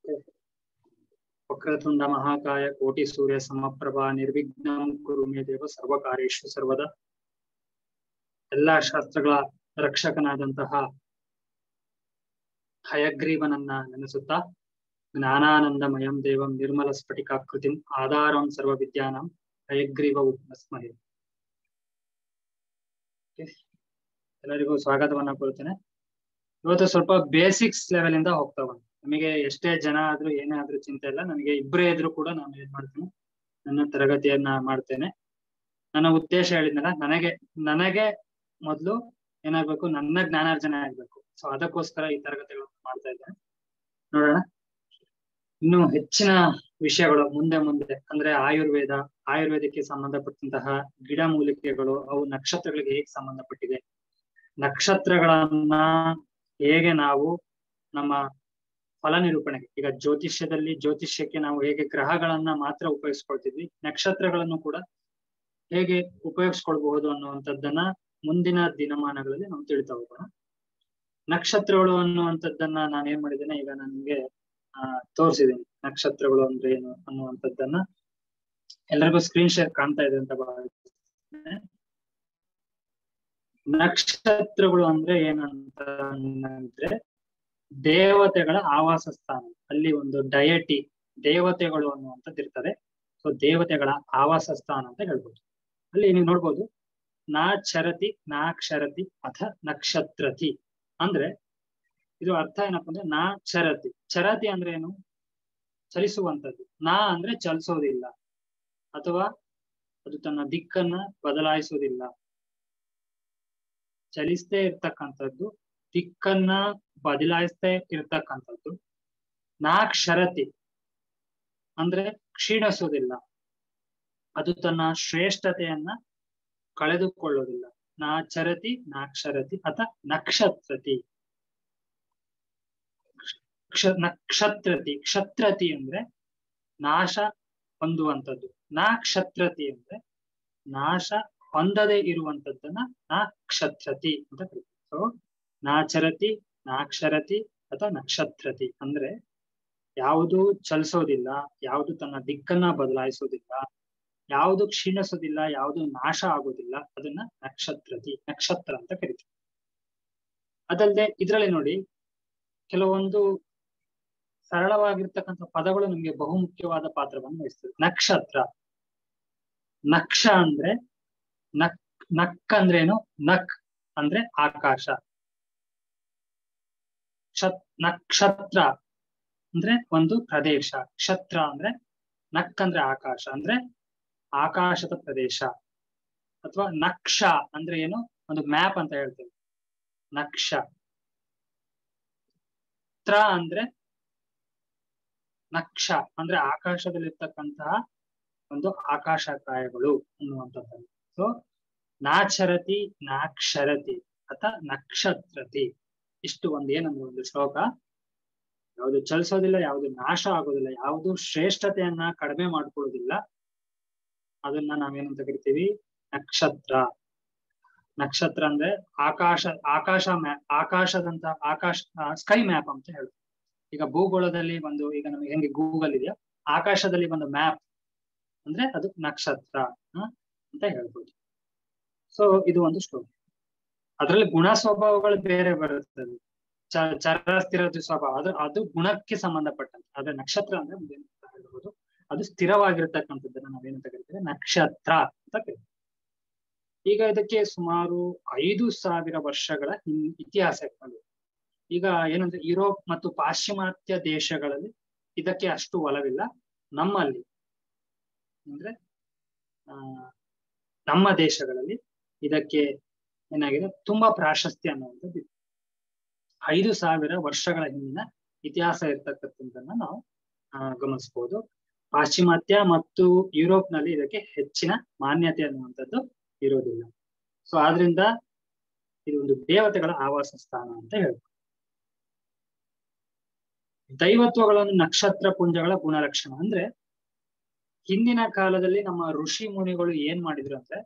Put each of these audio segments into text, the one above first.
ವಕ್ರತುಂಡ ಮಹಾಕಾಯ ಕೋಟಿ ಸೂರ್ಯ ಸಮಪ್ರಭಾ ನಿರ್ವಿಘ್ನಂ ಕುರು ಮೇ ದೇವ ಸರ್ವಕಾರ್ಯೇಷು ಸರ್ವದ ಎಲ್ಲಾ ಶಾಸ್ತ್ರಗಳ ರಕ್ಷಕನಾದಂತಹ ಹಯಗ್ರೀವನನ್ನ ನೆನೆಸುತ್ತಾ ಜ್ಞಾನಾನಂದಮಯಂ ದೇವಂ ನಿರ್ಮಲ ಸ್ಫಟಿಕಾಕೃತಿಂ ಆಧಾರಂ ಸರ್ವ ವಿದ್ಯಾನಂ ಹಯಗ್ರೀವ ಉಪಸ್ಮಹೆ ಎಲ್ಲರಿಗೂ ಸ್ವಾಗತವನ್ನ ಕೊಡ್ತೇನೆ ಇವತ್ತು ಸ್ವಲ್ಪ ಬೇಸಿಕ್ಸ್ ಲೆವೆಲ್ ಇಂದ ಹೋಗ್ತಾ ಬಂದು ನಮಗೆ ಎಷ್ಟೇ ಜನ ಆದ್ರೂ ಏನೇ ಆದ್ರೂ ಚಿಂತೆ ಇಲ್ಲ ನನಗೆ ಇಬ್ಬರೇ ಇದ್ರು ಕೂಡ ನಾನು ಏನ್ ಮಾಡ್ತೇನೆ ನನ್ನ ತರಗತಿಯನ್ನ ಮಾಡ್ತೇನೆ ನನ್ನ ಉದ್ದೇಶ ಹೇಳಿದ್ನಲ್ಲ ನನಗೆ ನನಗೆ ಮೊದ್ಲು ಏನಾಗ್ಬೇಕು ನನ್ನ ಜ್ಞಾನಾರ್ಜನೆ ಆಗ್ಬೇಕು ಸೊ ಅದಕ್ಕೋಸ್ಕರ ಈ ತರಗತಿಗಳನ್ನು ಮಾಡ್ತಾ ಇದ್ದೇನೆ ನೋಡೋಣ ಇನ್ನು ಹೆಚ್ಚಿನ ವಿಷಯಗಳು ಮುಂದೆ ಮುಂದೆ ಅಂದ್ರೆ ಆಯುರ್ವೇದ ಆಯುರ್ವೇದಕ್ಕೆ ಸಂಬಂಧಪಟ್ಟಂತಹ ಗಿಡಮೂಲಿಕೆಗಳು ಅವು ನಕ್ಷತ್ರಗಳಿಗೆ ಹೇಗೆ ಸಂಬಂಧಪಟ್ಟಿದೆ ನಕ್ಷತ್ರಗಳನ್ನ ಹೇಗೆ ನಾವು ನಮ್ಮ ಫಲ ನಿರೂಪಣೆಗೆ ಈಗ ಜ್ಯೋತಿಷ್ಯದಲ್ಲಿ ಜ್ಯೋತಿಷ್ಯಕ್ಕೆ ನಾವು ಹೇಗೆ ಗ್ರಹಗಳನ್ನ ಮಾತ್ರ ಉಪಯೋಗಿಸ್ಕೊಳ್ತಿದ್ವಿ ನಕ್ಷತ್ರಗಳನ್ನು ಕೂಡ ಹೇಗೆ ಉಪಯೋಗಿಸ್ಕೊಳ್ಬಹುದು ಅನ್ನುವಂಥದ್ದನ್ನ ಮುಂದಿನ ದಿನಮಾನಗಳಲ್ಲಿ ನಾವು ತಿಳಿತಾ ಹೋಗೋಣ ನಕ್ಷತ್ರಗಳು ಅನ್ನುವಂಥದ್ದನ್ನ ನಾನು ಏನ್ ಮಾಡಿದ್ದೇನೆ ಈಗ ನನ್ಗೆ ಆ ತೋರಿಸಿದ್ದೀನಿ ನಕ್ಷತ್ರಗಳು ಅಂದ್ರೆ ಏನು ಅನ್ನುವಂಥದ್ದನ್ನ ಎಲ್ಲರಿಗೂ ಸ್ಕ್ರೀನ್ ಶೇರ್ ಕಾಣ್ತಾ ಇದೆ ಅಂತ ಭಾವಿಸ್ತೇನೆ ನಕ್ಷತ್ರಗಳು ಅಂದ್ರೆ ಏನಂತ ಅಂದ್ರೆ ದೇವತೆಗಳ ಆವಾಸ ಸ್ಥಾನ ಅಲ್ಲಿ ಒಂದು ಡಯಟಿ ದೇವತೆಗಳು ಅನ್ನುವಂಥದ್ದು ಇರ್ತದೆ ಸೊ ದೇವತೆಗಳ ಆವಾಸ ಸ್ಥಾನ ಅಂತ ಹೇಳ್ಬೋದು ಅಲ್ಲಿ ನೀವು ನೋಡ್ಬೋದು ನಾ ಚರತಿ ನಾಕ್ಷರತಿ ಅಥ ನಕ್ಷತ್ರತಿ ಅಂದ್ರೆ ಇದು ಅರ್ಥ ಏನಪ್ಪ ಅಂದ್ರೆ ನಾ ಚರತಿ ಚರತಿ ಅಂದ್ರೆ ಏನು ಚಲಿಸುವಂಥದ್ದು ನಾ ಅಂದ್ರೆ ಚಲಿಸೋದಿಲ್ಲ ಅಥವಾ ಅದು ತನ್ನ ದಿಕ್ಕನ್ನ ಬದಲಾಯಿಸೋದಿಲ್ಲ ಚಲಿಸದೇ ಇರ್ತಕ್ಕಂಥದ್ದು ದಿಕ್ಕನ್ನ ಬದಲಾಯಿಸದೇ ಇರ್ತಕ್ಕಂಥದ್ದು ನಾಕ್ಷರತಿ ಅಂದ್ರೆ ಕ್ಷೀಣಿಸೋದಿಲ್ಲ ಅದು ತನ್ನ ಶ್ರೇಷ್ಠತೆಯನ್ನ ಕಳೆದುಕೊಳ್ಳೋದಿಲ್ಲ ನಾ ಚರತಿ ನಾಕ್ಷರತಿ ಅಥ ನಕ್ಷತ್ರತಿ ನಕ್ಷತ್ರತಿ ಕ್ಷತ್ರತಿ ಅಂದ್ರೆ ನಾಶ ಹೊಂದುವಂಥದ್ದು ನಾಕ್ಷತ್ರತಿ ಅಂದ್ರೆ ನಾಶ ಹೊಂದದೇ ಇರುವಂತದ್ದನ್ನ ನಾಕ್ಷತ್ರತಿ ಅಂತ ಕರೀತೀವಿ ಸೊ ನಾಚರತಿ ನಾಕ್ಷರತಿ ಅಥವಾ ನಕ್ಷತ್ರತಿ ಅಂದ್ರೆ ಯಾವುದು ಚಲಿಸೋದಿಲ್ಲ ಯಾವುದು ತನ್ನ ದಿಕ್ಕನ್ನ ಬದಲಾಯಿಸೋದಿಲ್ಲ ಯಾವುದು ಕ್ಷೀಣಿಸೋದಿಲ್ಲ ಯಾವುದು ನಾಶ ಆಗೋದಿಲ್ಲ ಅದನ್ನ ನಕ್ಷತ್ರತಿ ನಕ್ಷತ್ರ ಅಂತ ಕರಿತೀವಿ ಅದಲ್ಲದೆ ಇದ್ರಲ್ಲಿ ನೋಡಿ ಕೆಲವೊಂದು ಸರಳವಾಗಿರ್ತಕ್ಕಂಥ ಪದಗಳು ನಿಮ್ಗೆ ಬಹುಮುಖ್ಯವಾದ ಪಾತ್ರವನ್ನು ವಹಿಸ್ತದೆ ನಕ್ಷತ್ರ ನಕ್ಷ ಅಂದ್ರೆ ನಕ್ ನಕ್ ಅಂದ್ರೇನು ನಕ್ ಅಂದ್ರೆ ಆಕಾಶ ನಕ್ಷತ್ರ ಅಂದ್ರೆ ಒಂದು ಪ್ರದೇಶ ಕ್ಷತ್ರ ಅಂದ್ರೆ ನಕ್ ಅಂದ್ರೆ ಆಕಾಶ ಅಂದ್ರೆ ಆಕಾಶದ ಪ್ರದೇಶ ಅಥವಾ ನಕ್ಷ ಅಂದ್ರೆ ಏನು ಒಂದು ಮ್ಯಾಪ್ ಅಂತ ಹೇಳ್ತೇವೆ ನಕ್ಷ ತ್ರ ಅಂದ್ರೆ ನಕ್ಷ ಅಂದ್ರೆ ಆಕಾಶದಲ್ಲಿರ್ತಕ್ಕಂತಹ ಒಂದು ಆಕಾಶಕಾಯಗಳು ಅನ್ನುವಂಥದ್ದು ಸೊ ನಾಚರತಿ ನಾಕ್ಷರತಿ ಅಥವಾ ನಕ್ಷತ್ರತಿ ಇಷ್ಟು ಒಂದು ಏನಂದ್ರೆ ಒಂದು ಶ್ಲೋಕ ಯಾವುದು ಚಲಿಸೋದಿಲ್ಲ ಯಾವುದು ನಾಶ ಆಗೋದಿಲ್ಲ ಯಾವುದು ಶ್ರೇಷ್ಠತೆಯನ್ನ ಕಡಿಮೆ ಮಾಡ್ಕೊಳ್ಳೋದಿಲ್ಲ ಅದನ್ನ ನಾವೇನಂತ ಕರಿತೀವಿ ನಕ್ಷತ್ರ ನಕ್ಷತ್ರ ಅಂದ್ರೆ ಆಕಾಶ ಆಕಾಶ ಮ್ಯಾಪ್ ಆಕಾಶದಂತ ಆಕಾಶ ಸ್ಕೈ ಮ್ಯಾಪ್ ಅಂತ ಹೇಳ್ತೀವಿ ಈಗ ಭೂಗೋಳದಲ್ಲಿ ಒಂದು ಈಗ ನಮಗೆ ಹೆಂಗೆ ಗೂಗಲ್ ಇದೆಯಾ ಆಕಾಶದಲ್ಲಿ ಒಂದು ಮ್ಯಾಪ್ ಅಂದ್ರೆ ಅದು ನಕ್ಷತ್ರ ಅಂತ ಹೇಳ್ಬೋದು ಸೊ ಇದು ಒಂದು ಸ್ಟೋರಿ ಅದರಲ್ಲಿ ಗುಣ ಸ್ವಭಾವಗಳು ಬೇರೆ ಬರುತ್ತದೆ ಚರ ಸ್ಥಿರ ಸ್ವಭಾವ ಅದ್ರ ಅದು ಗುಣಕ್ಕೆ ಸಂಬಂಧಪಟ್ಟಂತೆ ಆದ್ರೆ ನಕ್ಷತ್ರ ಅಂದ್ರೆ ಹೇಳ್ಬೋದು ಅದು ಸ್ಥಿರವಾಗಿರ್ತಕ್ಕಂಥದ್ದನ್ನ ನಾವೇನಂತ ಕರಿತೇವೆ ನಕ್ಷತ್ರ ಅಂತ ಕರಿತೀವಿ ಈಗ ಇದಕ್ಕೆ ಸುಮಾರು ಐದು ಸಾವಿರ ವರ್ಷಗಳ ಇತಿಹಾಸ ಇಟ್ಕೊಂಡು ಈಗ ಏನಂದ್ರೆ ಯುರೋಪ್ ಮತ್ತು ಪಾಶ್ಚಿಮಾತ್ಯ ದೇಶಗಳಲ್ಲಿ ಇದಕ್ಕೆ ಅಷ್ಟು ಒಲವಿಲ್ಲ ನಮ್ಮಲ್ಲಿ ಅಂದ್ರೆ ಆ ನಮ್ಮ ದೇಶಗಳಲ್ಲಿ ಇದಕ್ಕೆ ಏನಾಗಿದೆ ತುಂಬಾ ಪ್ರಾಶಸ್ತ್ಯ ಅನ್ನುವಂಥದ್ದು ಐದು ಸಾವಿರ ವರ್ಷಗಳ ಹಿಂದಿನ ಇತಿಹಾಸ ಇರ್ತಕ್ಕಂಥದ್ದನ್ನ ನಾವು ಗಮನಿಸಬಹುದು ಪಾಶ್ಚಿಮಾತ್ಯ ಮತ್ತು ಯುರೋಪ್ ನಲ್ಲಿ ಇದಕ್ಕೆ ಹೆಚ್ಚಿನ ಮಾನ್ಯತೆ ಅನ್ನುವಂಥದ್ದು ಇರೋದಿಲ್ಲ ಸೊ ಆದ್ರಿಂದ ಇದು ಒಂದು ದೇವತೆಗಳ ಆವಾಸ ಸ್ಥಾನ ಅಂತ ಹೇಳ್ಬೋದು ದೈವತ್ವಗಳನ್ನು ನಕ್ಷತ್ರ ಪುಂಜಗಳ ಗುಣಲಕ್ಷಣ ಅಂದ್ರೆ ಹಿಂದಿನ ಕಾಲದಲ್ಲಿ ನಮ್ಮ ಋಷಿ ಮುನಿಗಳು ಏನ್ ಮಾಡಿದ್ರು ಅಂದ್ರೆ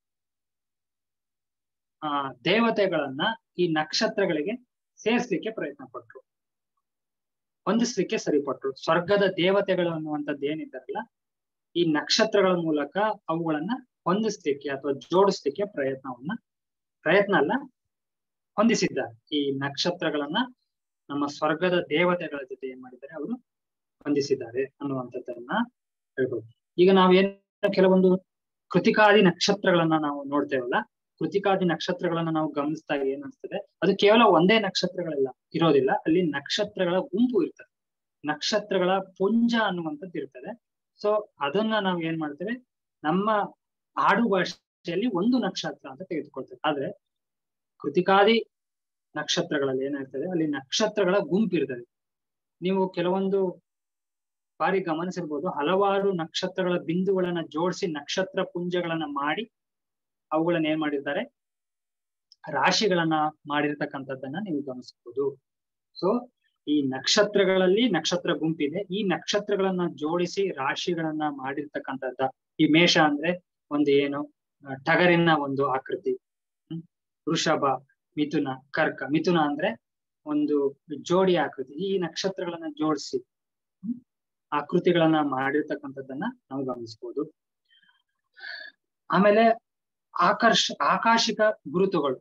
ಆ ದೇವತೆಗಳನ್ನ ಈ ನಕ್ಷತ್ರಗಳಿಗೆ ಸೇರಿಸ್ಲಿಕ್ಕೆ ಪ್ರಯತ್ನ ಪಟ್ರು ಹೊಂದಿಸ್ಲಿಕ್ಕೆ ಸರಿಪಟ್ರು ಸ್ವರ್ಗದ ದೇವತೆಗಳು ಅನ್ನುವಂಥದ್ದು ಏನಿದ್ದಾರಲ್ಲ ಈ ನಕ್ಷತ್ರಗಳ ಮೂಲಕ ಅವುಗಳನ್ನ ಹೊಂದಿಸ್ಲಿಕ್ಕೆ ಅಥವಾ ಜೋಡಿಸ್ಲಿಕ್ಕೆ ಪ್ರಯತ್ನವನ್ನ ಪ್ರಯತ್ನ ಅಲ್ಲ ಹೊಂದಿಸಿದ್ದಾರೆ ಈ ನಕ್ಷತ್ರಗಳನ್ನ ನಮ್ಮ ಸ್ವರ್ಗದ ದೇವತೆಗಳ ಜೊತೆ ಏನ್ ಮಾಡಿದ್ದಾರೆ ಅವರು ಹೊಂದಿಸಿದ್ದಾರೆ ಅನ್ನುವಂಥದ್ದನ್ನ ಹೇಳ್ಬೋದು ಈಗ ನಾವೇನ್ ಕೆಲವೊಂದು ಕೃತಿಕಾದಿ ನಕ್ಷತ್ರಗಳನ್ನ ನಾವು ನೋಡ್ತೇವಲ್ಲ ಕೃತಿಕಾದಿ ನಕ್ಷತ್ರಗಳನ್ನ ನಾವು ಗಮನಿಸಿದಾಗ ಏನ್ ಅನ್ಸ್ತದೆ ಅದು ಕೇವಲ ಒಂದೇ ನಕ್ಷತ್ರಗಳೆಲ್ಲ ಇರೋದಿಲ್ಲ ಅಲ್ಲಿ ನಕ್ಷತ್ರಗಳ ಗುಂಪು ಇರ್ತದೆ ನಕ್ಷತ್ರಗಳ ಪುಂಜ ಅನ್ನುವಂಥದ್ದು ಇರ್ತದೆ ಸೊ ಅದನ್ನ ನಾವು ಏನ್ ಮಾಡ್ತೇವೆ ನಮ್ಮ ಆಡು ಭಾಷೆಯಲ್ಲಿ ಒಂದು ನಕ್ಷತ್ರ ಅಂತ ತೆಗೆದುಕೊಳ್ತೇವೆ ಆದ್ರೆ ಕೃತಿಕಾದಿ ನಕ್ಷತ್ರಗಳಲ್ಲಿ ಏನಾಗ್ತದೆ ಅಲ್ಲಿ ನಕ್ಷತ್ರಗಳ ಗುಂಪು ಇರ್ತದೆ ನೀವು ಕೆಲವೊಂದು ಬಾರಿ ಗಮನಿಸಿರ್ಬೋದು ಹಲವಾರು ನಕ್ಷತ್ರಗಳ ಬಿಂದುಗಳನ್ನ ಜೋಡಿಸಿ ನಕ್ಷತ್ರ ಪುಂಜಗಳನ್ನ ಮಾಡಿ ಅವುಗಳನ್ನ ಏನ್ ಮಾಡಿರ್ತಾರೆ ರಾಶಿಗಳನ್ನ ಮಾಡಿರ್ತಕ್ಕಂಥದ್ದನ್ನ ನೀವು ಗಮನಿಸಬಹುದು ಸೊ ಈ ನಕ್ಷತ್ರಗಳಲ್ಲಿ ನಕ್ಷತ್ರ ಗುಂಪಿದೆ ಈ ನಕ್ಷತ್ರಗಳನ್ನ ಜೋಡಿಸಿ ರಾಶಿಗಳನ್ನ ಮಾಡಿರ್ತಕ್ಕಂಥದ್ದ ಈ ಮೇಷ ಅಂದ್ರೆ ಒಂದು ಏನು ಟಗರಿನ ಒಂದು ಆಕೃತಿ ಹ್ಮ್ ವೃಷಭ ಮಿಥುನ ಕರ್ಕ ಮಿಥುನ ಅಂದ್ರೆ ಒಂದು ಜೋಡಿ ಆಕೃತಿ ಈ ನಕ್ಷತ್ರಗಳನ್ನ ಜೋಡಿಸಿ ಆಕೃತಿಗಳನ್ನ ಮಾಡಿರ್ತಕ್ಕಂಥದ್ದನ್ನ ನಾವು ಗಮನಿಸಬಹುದು ಆಮೇಲೆ ಆಕರ್ಷ ಆಕಾಶಿಕ ಗುರುತುಗಳು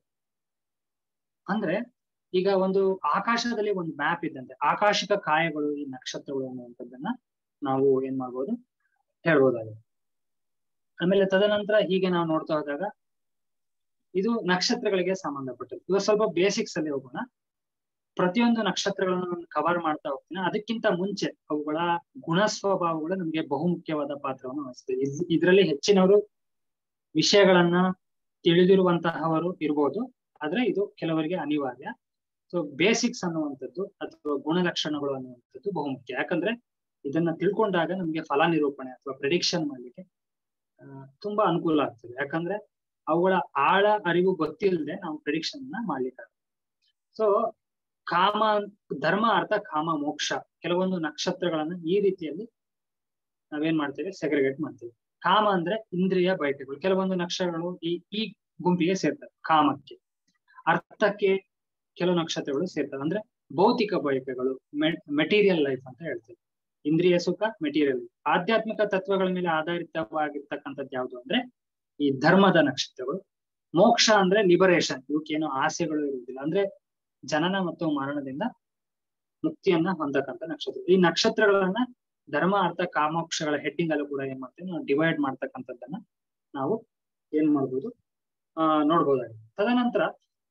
ಅಂದ್ರೆ ಈಗ ಒಂದು ಆಕಾಶದಲ್ಲಿ ಒಂದು ಮ್ಯಾಪ್ ಇದ್ದಂತೆ ಆಕಾಶಿಕ ಕಾಯಗಳು ಈ ನಕ್ಷತ್ರಗಳು ಅನ್ನುವಂಥದ್ದನ್ನ ನಾವು ಏನ್ ಮಾಡ್ಬೋದು ಹೇಳ್ಬೋದಾಗಿದೆ ಆಮೇಲೆ ತದನಂತರ ಹೀಗೆ ನಾವು ನೋಡ್ತಾ ಹೋದಾಗ ಇದು ನಕ್ಷತ್ರಗಳಿಗೆ ಸಂಬಂಧಪಟ್ಟದ್ದು ಇವಾಗ ಸ್ವಲ್ಪ ಬೇಸಿಕ್ಸ್ ಅಲ್ಲಿ ಹೋಗೋಣ ಪ್ರತಿಯೊಂದು ನಕ್ಷತ್ರಗಳನ್ನು ನಾನು ಕವರ್ ಮಾಡ್ತಾ ಹೋಗ್ತೀನಿ ಅದಕ್ಕಿಂತ ಮುಂಚೆ ಅವುಗಳ ಗುಣ ಸ್ವಭಾವಗಳು ನಮ್ಗೆ ಬಹುಮುಖ್ಯವಾದ ಪಾತ್ರವನ್ನು ವಹಿಸ್ತದೆ ಇದರಲ್ಲಿ ಹೆಚ್ಚಿನವರು ವಿಷಯಗಳನ್ನ ತಿಳಿದಿರುವಂತಹವರು ಇರ್ಬೋದು ಆದ್ರೆ ಇದು ಕೆಲವರಿಗೆ ಅನಿವಾರ್ಯ ಸೊ ಬೇಸಿಕ್ಸ್ ಅನ್ನುವಂಥದ್ದು ಅಥವಾ ಗುಣಲಕ್ಷಣಗಳು ಅನ್ನುವಂಥದ್ದು ಬಹುಮುಖ್ಯ ಯಾಕಂದ್ರೆ ಇದನ್ನ ತಿಳ್ಕೊಂಡಾಗ ನಮ್ಗೆ ಫಲ ನಿರೂಪಣೆ ಅಥವಾ ಪ್ರಿಡಿಕ್ಷನ್ ಮಾಡ್ಲಿಕ್ಕೆ ತುಂಬಾ ಅನುಕೂಲ ಆಗ್ತದೆ ಯಾಕಂದ್ರೆ ಅವುಗಳ ಆಳ ಅರಿವು ಗೊತ್ತಿಲ್ಲದೆ ನಾವು ಪ್ರಿಡಿಕ್ಷನ್ ಅನ್ನ ಮಾಡ್ಲಿಕ್ಕೆ ಸೊ ಕಾಮ ಧರ್ಮ ಅರ್ಥ ಕಾಮ ಮೋಕ್ಷ ಕೆಲವೊಂದು ನಕ್ಷತ್ರಗಳನ್ನ ಈ ರೀತಿಯಲ್ಲಿ ನಾವೇನ್ ಮಾಡ್ತೇವೆ ಸೆಗ್ರಿಗೇಟ್ ಮಾಡ್ತೇವೆ ಕಾಮ ಅಂದ್ರೆ ಇಂದ್ರಿಯ ಬಯಕೆಗಳು ಕೆಲವೊಂದು ನಕ್ಷತ್ರಗಳು ಈ ಈ ಗುಂಪಿಗೆ ಸೇರ್ತವೆ ಕಾಮಕ್ಕೆ ಅರ್ಥಕ್ಕೆ ಕೆಲವು ನಕ್ಷತ್ರಗಳು ಸೇರ್ತವೆ ಅಂದ್ರೆ ಭೌತಿಕ ಬಯಕೆಗಳು ಮೆಟೀರಿಯಲ್ ಲೈಫ್ ಅಂತ ಹೇಳ್ತೇವೆ ಇಂದ್ರಿಯ ಸುಖ ಮೆಟೀರಿಯಲ್ ಆಧ್ಯಾತ್ಮಿಕ ತತ್ವಗಳ ಮೇಲೆ ಆಧಾರಿತವಾಗಿರ್ತಕ್ಕಂಥದ್ದು ಯಾವುದು ಅಂದ್ರೆ ಈ ಧರ್ಮದ ನಕ್ಷತ್ರಗಳು ಮೋಕ್ಷ ಅಂದ್ರೆ ಲಿಬರೇಷನ್ ಇವಕ್ಕೇನು ಆಸೆಗಳು ಇರುವುದಿಲ್ಲ ಅಂದ್ರೆ ಜನನ ಮತ್ತು ಮರಣದಿಂದ ಮುಕ್ತಿಯನ್ನ ಹೊಂದಕ್ಕಂತ ನಕ್ಷತ್ರ ಈ ನಕ್ಷತ್ರಗಳನ್ನ ಧರ್ಮ ಅರ್ಥ ಕಾಮೋಕ್ಷಗಳ ಹೆಡ್ಡಿಂಗ್ ಅಲ್ಲೂ ಕೂಡ ಏನ್ ಮಾಡ್ತೀವಿ ನಾವು ಡಿವೈಡ್ ಮಾಡ್ತಕ್ಕಂಥದ್ದನ್ನ ನಾವು ಏನ್ ಮಾಡ್ಬೋದು ಆ ನೋಡ್ಬೋದಾಗಿದೆ ತದನಂತರ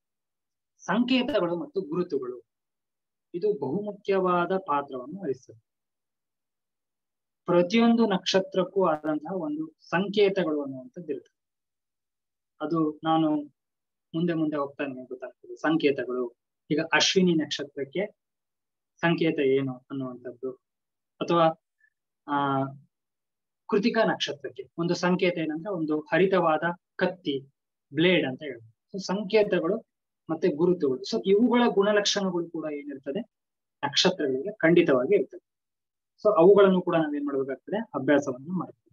ಸಂಕೇತಗಳು ಮತ್ತು ಗುರುತುಗಳು ಇದು ಬಹುಮುಖ್ಯವಾದ ಪಾತ್ರವನ್ನು ವಹಿಸ್ತದೆ ಪ್ರತಿಯೊಂದು ನಕ್ಷತ್ರಕ್ಕೂ ಆದಂತಹ ಒಂದು ಸಂಕೇತಗಳು ಅನ್ನುವಂಥದ್ದು ಇರ್ತದೆ ಅದು ನಾನು ಮುಂದೆ ಮುಂದೆ ಹೋಗ್ತಾನೆ ಗೊತ್ತಾಗ್ತದೆ ಸಂಕೇತಗಳು ಈಗ ಅಶ್ವಿನಿ ನಕ್ಷತ್ರಕ್ಕೆ ಸಂಕೇತ ಏನು ಅನ್ನುವಂಥದ್ದು ಅಥವಾ ಆ ಕೃತಿಕಾ ನಕ್ಷತ್ರಕ್ಕೆ ಒಂದು ಸಂಕೇತ ಏನಂದ್ರೆ ಒಂದು ಹರಿತವಾದ ಕತ್ತಿ ಬ್ಲೇಡ್ ಅಂತ ಹೇಳ್ಬೋದು ಸೊ ಸಂಕೇತಗಳು ಮತ್ತೆ ಗುರುತುಗಳು ಸೊ ಇವುಗಳ ಗುಣಲಕ್ಷಣಗಳು ಕೂಡ ಏನಿರ್ತದೆ ನಕ್ಷತ್ರಗಳಿಗೆ ಖಂಡಿತವಾಗಿ ಇರ್ತದೆ ಸೊ ಅವುಗಳನ್ನು ಕೂಡ ನಾವೇನ್ ಮಾಡ್ಬೇಕಾಗ್ತದೆ ಅಭ್ಯಾಸವನ್ನು ಮಾಡ್ತೀವಿ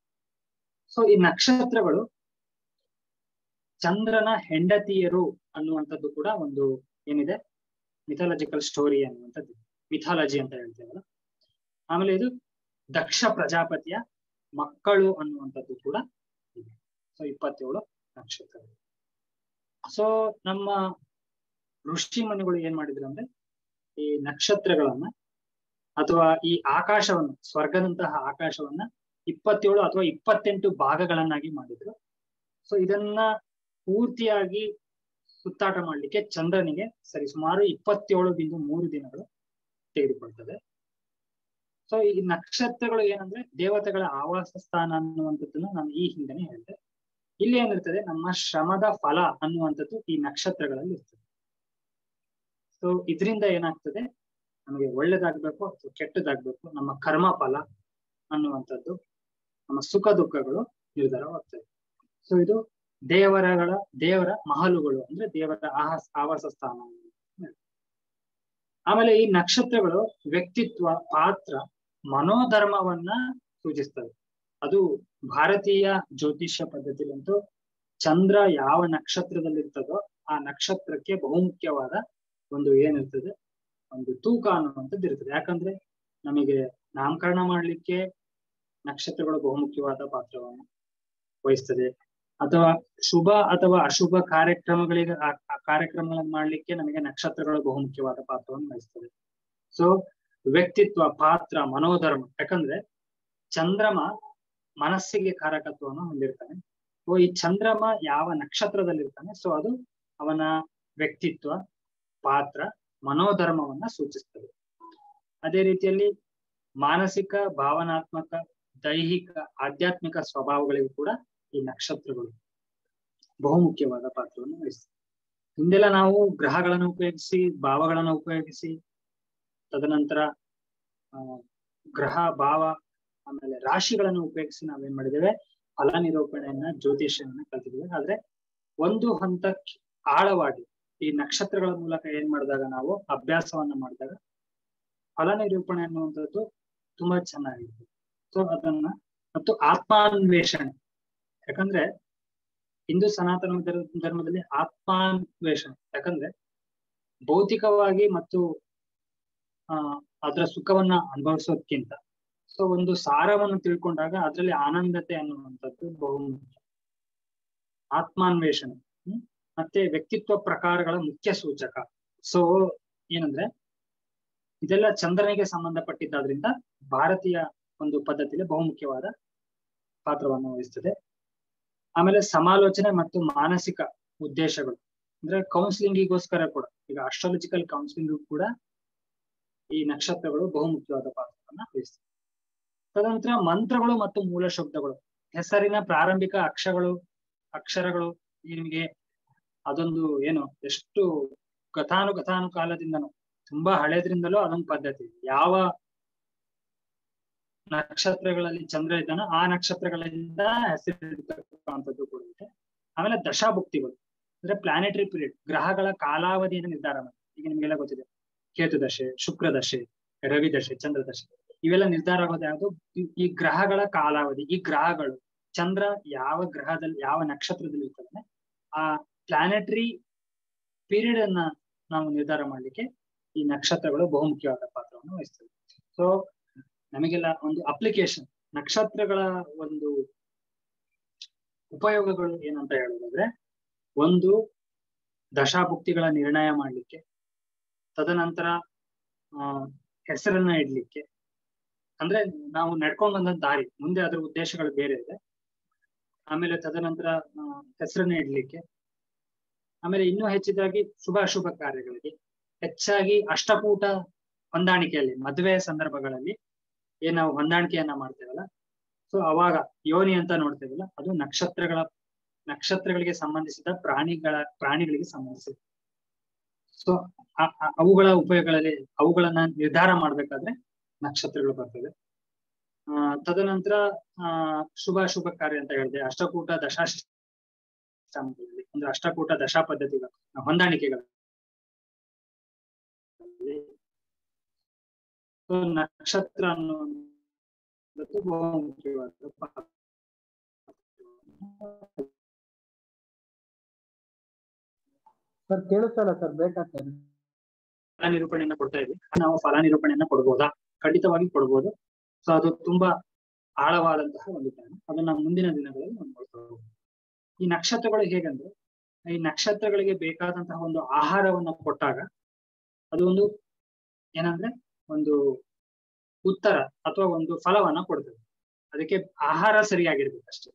ಸೊ ಈ ನಕ್ಷತ್ರಗಳು ಚಂದ್ರನ ಹೆಂಡತಿಯರು ಅನ್ನುವಂಥದ್ದು ಕೂಡ ಒಂದು ಏನಿದೆ ಮಿಥಾಲಜಿಕಲ್ ಸ್ಟೋರಿ ಅನ್ನುವಂಥದ್ದು ಮಿಥಾಲಜಿ ಅಂತ ಹೇಳ್ತೇವಲ್ಲ ಆಮೇಲೆ ಇದು ದಕ್ಷ ಪ್ರಜಾಪತಿಯ ಮಕ್ಕಳು ಅನ್ನುವಂಥದ್ದು ಕೂಡ ಇದೆ ಸೊ ಇಪ್ಪತ್ತೇಳು ನಕ್ಷತ್ರಗಳು ಸೊ ನಮ್ಮ ಋಷಿ ಮನೆಗಳು ಏನ್ ಮಾಡಿದ್ರು ಅಂದ್ರೆ ಈ ನಕ್ಷತ್ರಗಳನ್ನ ಅಥವಾ ಈ ಆಕಾಶವನ್ನ ಸ್ವರ್ಗದಂತಹ ಆಕಾಶವನ್ನ ಇಪ್ಪತ್ತೇಳು ಅಥವಾ ಇಪ್ಪತ್ತೆಂಟು ಭಾಗಗಳನ್ನಾಗಿ ಮಾಡಿದ್ರು ಸೊ ಇದನ್ನ ಪೂರ್ತಿಯಾಗಿ ಸುತ್ತಾಟ ಮಾಡ್ಲಿಕ್ಕೆ ಚಂದ್ರನಿಗೆ ಸರಿ ಸುಮಾರು ಇಪ್ಪತ್ತೇಳು ಬಿಂದು ಮೂರು ದಿನಗಳು ತೆಗೆದುಕೊಳ್ತದೆ ಸೊ ಈ ನಕ್ಷತ್ರಗಳು ಏನಂದ್ರೆ ದೇವತೆಗಳ ಆವಾಸ ಸ್ಥಾನ ಅನ್ನುವಂಥದ್ದನ್ನು ನಾನು ಈ ಹಿಂದೆನೆ ಹೇಳಿದೆ ಇಲ್ಲಿ ಏನಿರ್ತದೆ ನಮ್ಮ ಶ್ರಮದ ಫಲ ಅನ್ನುವಂಥದ್ದು ಈ ನಕ್ಷತ್ರಗಳಲ್ಲಿ ಇರ್ತದೆ ಸೊ ಇದರಿಂದ ಏನಾಗ್ತದೆ ನಮಗೆ ಒಳ್ಳೇದಾಗ್ಬೇಕು ಅಥವಾ ಕೆಟ್ಟದಾಗ್ಬೇಕು ನಮ್ಮ ಕರ್ಮ ಫಲ ಅನ್ನುವಂಥದ್ದು ನಮ್ಮ ಸುಖ ದುಃಖಗಳು ನಿರ್ಧಾರವಾಗ್ತದೆ ಸೊ ಇದು ದೇವರಗಳ ದೇವರ ಮಹಲುಗಳು ಅಂದ್ರೆ ದೇವರ ಆಹಾಸ ಆವಾಸ ಸ್ಥಾನ ಆಮೇಲೆ ಈ ನಕ್ಷತ್ರಗಳು ವ್ಯಕ್ತಿತ್ವ ಪಾತ್ರ ಮನೋಧರ್ಮವನ್ನ ಸೂಚಿಸ್ತವೆ ಅದು ಭಾರತೀಯ ಜ್ಯೋತಿಷ್ಯ ಪದ್ಧತಿಲಂತೂ ಚಂದ್ರ ಯಾವ ನಕ್ಷತ್ರದಲ್ಲಿ ಇರ್ತದೋ ಆ ನಕ್ಷತ್ರಕ್ಕೆ ಬಹುಮುಖ್ಯವಾದ ಒಂದು ಏನಿರ್ತದೆ ಒಂದು ತೂಕ ಅನ್ನುವಂಥದ್ದು ಇರ್ತದೆ ಯಾಕಂದ್ರೆ ನಮಗೆ ನಾಮಕರಣ ಮಾಡ್ಲಿಕ್ಕೆ ನಕ್ಷತ್ರಗಳು ಬಹುಮುಖ್ಯವಾದ ಪಾತ್ರವನ್ನು ವಹಿಸ್ತದೆ ಅಥವಾ ಶುಭ ಅಥವಾ ಅಶುಭ ಕಾರ್ಯಕ್ರಮಗಳಿಗೆ ಆ- ಆ ಕಾರ್ಯಕ್ರಮಗಳನ್ನು ಮಾಡ್ಲಿಕ್ಕೆ ನಮಗೆ ನಕ್ಷತ್ರಗಳು ಬಹುಮುಖ್ಯವಾದ ಪಾತ್ರವನ್ನು ವಹಿಸ್ತದೆ ಸೊ ವ್ಯಕ್ತಿತ್ವ ಪಾತ್ರ ಮನೋಧರ್ಮ ಯಾಕಂದ್ರೆ ಚಂದ್ರಮ ಮನಸ್ಸಿಗೆ ಕಾರಕತ್ವವನ್ನು ಹೊಂದಿರ್ತಾನೆ ಸೊ ಈ ಚಂದ್ರಮ ಯಾವ ನಕ್ಷತ್ರದಲ್ಲಿರ್ತಾನೆ ಸೊ ಅದು ಅವನ ವ್ಯಕ್ತಿತ್ವ ಪಾತ್ರ ಮನೋಧರ್ಮವನ್ನ ಸೂಚಿಸ್ತದೆ ಅದೇ ರೀತಿಯಲ್ಲಿ ಮಾನಸಿಕ ಭಾವನಾತ್ಮಕ ದೈಹಿಕ ಆಧ್ಯಾತ್ಮಿಕ ಸ್ವಭಾವಗಳಿಗೂ ಕೂಡ ಈ ನಕ್ಷತ್ರಗಳು ಬಹುಮುಖ್ಯವಾದ ಪಾತ್ರವನ್ನು ವಹಿಸ್ತವೆ ಹಿಂದೆಲ್ಲ ನಾವು ಗ್ರಹಗಳನ್ನು ಉಪಯೋಗಿಸಿ ಭಾವಗಳನ್ನು ಉಪಯೋಗಿಸಿ ತದನಂತರ ಆ ಗ್ರಹ ಭಾವ ಆಮೇಲೆ ರಾಶಿಗಳನ್ನು ಉಪಯೋಗಿಸಿ ನಾವೇನ್ ಮಾಡಿದ್ದೇವೆ ಫಲ ನಿರೂಪಣೆಯನ್ನ ಜ್ಯೋತಿಷ್ಯವನ್ನ ಕಲ್ತಿದ್ದೇವೆ ಆದ್ರೆ ಒಂದು ಹಂತ ಆಳವಾಗಿ ಈ ನಕ್ಷತ್ರಗಳ ಮೂಲಕ ಏನ್ ಮಾಡಿದಾಗ ನಾವು ಅಭ್ಯಾಸವನ್ನ ಮಾಡಿದಾಗ ಫಲ ನಿರೂಪಣೆ ಅನ್ನುವಂಥದ್ದು ತುಂಬಾ ಚೆನ್ನಾಗಿದೆ ಸೊ ಅದನ್ನ ಮತ್ತು ಆತ್ಮಾನ್ವೇಷಣೆ ಯಾಕಂದ್ರೆ ಹಿಂದೂ ಸನಾತನ ಧರ್ಮ- ಧರ್ಮದಲ್ಲಿ ಆತ್ಮಾನ್ವೇಷಣೆ ಯಾಕಂದ್ರೆ ಭೌತಿಕವಾಗಿ ಮತ್ತು ಆ ಅದರ ಸುಖವನ್ನ ಅನುಭವಿಸೋದ್ಕಿಂತ ಸೊ ಒಂದು ಸಾರವನ್ನು ತಿಳ್ಕೊಂಡಾಗ ಅದರಲ್ಲಿ ಆನಂದತೆ ಅನ್ನುವಂಥದ್ದು ಬಹುಮುಖ್ಯ ಆತ್ಮಾನ್ವೇಷಣೆ ಹ್ಮ್ ಮತ್ತೆ ವ್ಯಕ್ತಿತ್ವ ಪ್ರಕಾರಗಳ ಮುಖ್ಯ ಸೂಚಕ ಸೊ ಏನಂದ್ರೆ ಇದೆಲ್ಲ ಚಂದ್ರನಿಗೆ ಸಂಬಂಧಪಟ್ಟಿದ್ದಾದ್ರಿಂದ ಭಾರತೀಯ ಒಂದು ಪದ್ಧತಿಯಲ್ಲಿ ಬಹುಮುಖ್ಯವಾದ ಪಾತ್ರವನ್ನು ವಹಿಸ್ತದೆ ಆಮೇಲೆ ಸಮಾಲೋಚನೆ ಮತ್ತು ಮಾನಸಿಕ ಉದ್ದೇಶಗಳು ಅಂದ್ರೆ ಕೌನ್ಸಿಲಿಂಗಿಗೋಸ್ಕರ ಕೂಡ ಈಗ ಅಸ್ಟ್ರಾಲಜಿಕಲ್ ಕೌನ್ಸಿಲಿಂಗ್ ಕೂಡ ಈ ನಕ್ಷತ್ರಗಳು ಬಹುಮುಖ್ಯವಾದ ಪಾತ್ರವನ್ನ ವಹಿಸ್ತದೆ ತದನಂತರ ಮಂತ್ರಗಳು ಮತ್ತು ಮೂಲ ಶಬ್ದಗಳು ಹೆಸರಿನ ಪ್ರಾರಂಭಿಕ ಅಕ್ಷರಗಳು ಅಕ್ಷರಗಳು ನಿಮಗೆ ಅದೊಂದು ಏನು ಎಷ್ಟು ಗತಾನುಗತಾನು ಕಾಲದಿಂದನೂ ತುಂಬಾ ಹಳೇದ್ರಿಂದಲೂ ಅದೊಂದು ಪದ್ಧತಿ ಇದೆ. ಯಾವ ನಕ್ಷತ್ರಗಳಲ್ಲಿ ಚಂದ್ರ ಇದ್ದಾನೋ ಆ ನಕ್ಷತ್ರಗಳಿಂದ ಹೆಸರಿರ್ತಕ್ಕಂಥದ್ದು ಕೂಡ ಇದೆ ಆಮೇಲೆ ದಶಾಭುಕ್ತಿಗಳು ಅಂದ್ರೆ ಪ್ಲಾನೆಟರಿ ಪೀರಿಯಡ್ ಗ್ರಹಗಳ ಕಾಲಾವಧಿಯನ್ನು ನಿರ್ಧಾರ ಮಾಡಿ ಈಗ ನಿಮ್ಗೆಲ್ಲ ಗೊತ್ತಿದೆ ಕೇತು ದಶೆ ಶುಕ್ರ ದಶೆ ರವಿ ದಶೆ ಚಂದ್ರ ದಶೆ ಇವೆಲ್ಲ ನಿರ್ಧಾರ ಆಗೋದು ಯಾವುದು ಈ- ಈ ಗ್ರಹಗಳ ಕಾಲಾವಧಿ ಈ ಗ್ರಹಗಳು ಚಂದ್ರ ಯಾವ ಗ್ರಹದಲ್ಲಿ ಯಾವ ನಕ್ಷತ್ರದಲ್ಲಿ ಇರ್ತಾನೆ ಆ ಪ್ಲಾನೆಟರಿ ಪೀರಿಯಡ್ ಅನ್ನ ನಾವು ನಿರ್ಧಾರ ಮಾಡ್ಲಿಕ್ಕೆ ಈ ನಕ್ಷತ್ರಗಳು ಬಹುಮುಖ್ಯವಾದ ಪಾತ್ರವನ್ನು ವಹಿಸ್ತದೆ ಸೊ ನಮಗೆಲ್ಲ ಒಂದು ಅಪ್ಲಿಕೇಶನ್ ನಕ್ಷತ್ರಗಳ ಒಂದು ಉಪಯೋಗಗಳು ಏನಂತ ಹೇಳೋದಾದ್ರೆ ಒಂದು ದಶಾಭುಕ್ತಿಗಳ ನಿರ್ಣಯ ಮಾಡ್ಲಿಕ್ಕೆ ತದನಂತರ ಆ ಹೆಸರನ್ನ ಇಡ್ಲಿಕ್ಕೆ ಅಂದ್ರೆ ನಾವು ನಡ್ಕೊಂಡ್ ಬಂದ ದಾರಿ ಮುಂದೆ ಅದರ ಉದ್ದೇಶಗಳು ಬೇರೆ ಇದೆ ಆಮೇಲೆ ತದನಂತರ ಆ, ಹೆಸರನ್ನ ಇಡ್ಲಿಕ್ಕೆ ಆಮೇಲೆ ಇನ್ನೂ ಹೆಚ್ಚಿದಾಗಿ ಶುಭ ಅಶುಭ ಕಾರ್ಯಗಳಿಗೆ ಹೆಚ್ಚಾಗಿ ಅಷ್ಟಕೂಟ ಹೊಂದಾಣಿಕೆಯಲ್ಲಿ ಮದುವೆ ಸಂದರ್ಭಗಳಲ್ಲಿ ಏನ್ ನಾವು ಹೊಂದಾಣಿಕೆಯನ್ನ ಮಾಡ್ತೇವಲ್ಲ ಸೊ ಅವಾಗ ಯೋನಿ ಅಂತ ನೋಡ್ತೇವಲ್ಲ ಅದು ನಕ್ಷತ್ರಗಳ ನಕ್ಷತ್ರಗಳಿಗೆ ಸಂಬಂಧಿಸಿದ ಪ್ರಾಣಿಗಳ ಪ್ರಾಣಿಗಳಿಗೆ ಸಂಬಂಧಿಸಿದ ಸೊ ಅವುಗಳ ಉಪಯೋಗಗಳಲ್ಲಿ ಅವುಗಳನ್ನ ನಿರ್ಧಾರ ಮಾಡ್ಬೇಕಾದ್ರೆ ನಕ್ಷತ್ರಗಳು ಬರ್ತವೆ ಆ ತದನಂತರ ಆ ಶುಭ ಅಶುಭ ಕಾರ್ಯ ಅಂತ ಹೇಳಿದೆ ಅಷ್ಟಕೂಟ ದಶಾಷ್ಟಾಮಗಳಲ್ಲಿ ಅಂದ್ರೆ ಅಷ್ಟಕೂಟ ದಶಾ ಪದ್ಧತಿಗಳು ಹೊಂದಾಣಿಕೆಗಳು ಸೊ ನಕ್ಷತ್ರ ಅನ್ನುವಂಥದ್ದು ಬಹುಮುಖ್ಯವಾದ ಪಾತ್ರ. ಸರ್ ಕೇಳಿಸ್ತಲ್ಲ ಸರ್ ಬೇಕಾಗ್ತದೆ ಫಲ ನಿರೂಪಣೆಯನ್ನ ಕೊಡ್ತಾ ಇದ್ವಿ ನಾವು ಫಲ ನಿರೂಪಣೆಯನ್ನ ಕೊಡ್ಬೋದಾ ಖಂಡಿತವಾಗಿ ಕೊಡ್ಬೋದು ಸೊ ಅದು ತುಂಬಾ ಆಳವಾದಂತಹ ಒಂದು ಜ್ಞಾನ ಅದನ್ನ ಮುಂದಿನ ದಿನಗಳಲ್ಲಿ ನಾವು ನೋಡ್ತಾ ಹೋಗ್ಬೋದು. ಈ ನಕ್ಷತ್ರಗಳು ಹೇಗಂದ್ರೆ ಈ ನಕ್ಷತ್ರಗಳಿಗೆ ಬೇಕಾದಂತಹ ಒಂದು ಆಹಾರವನ್ನ ಕೊಟ್ಟಾಗ ಅದು ಒಂದು ಏನಂದ್ರೆ ಒಂದು ಉತ್ತರ ಅಥವಾ ಒಂದು ಫಲವನ್ನ ಕೊಡ್ತದೆ ಅದಕ್ಕೆ ಆಹಾರ ಸರಿಯಾಗಿರ್ಬೇಕು ಅಷ್ಟೇ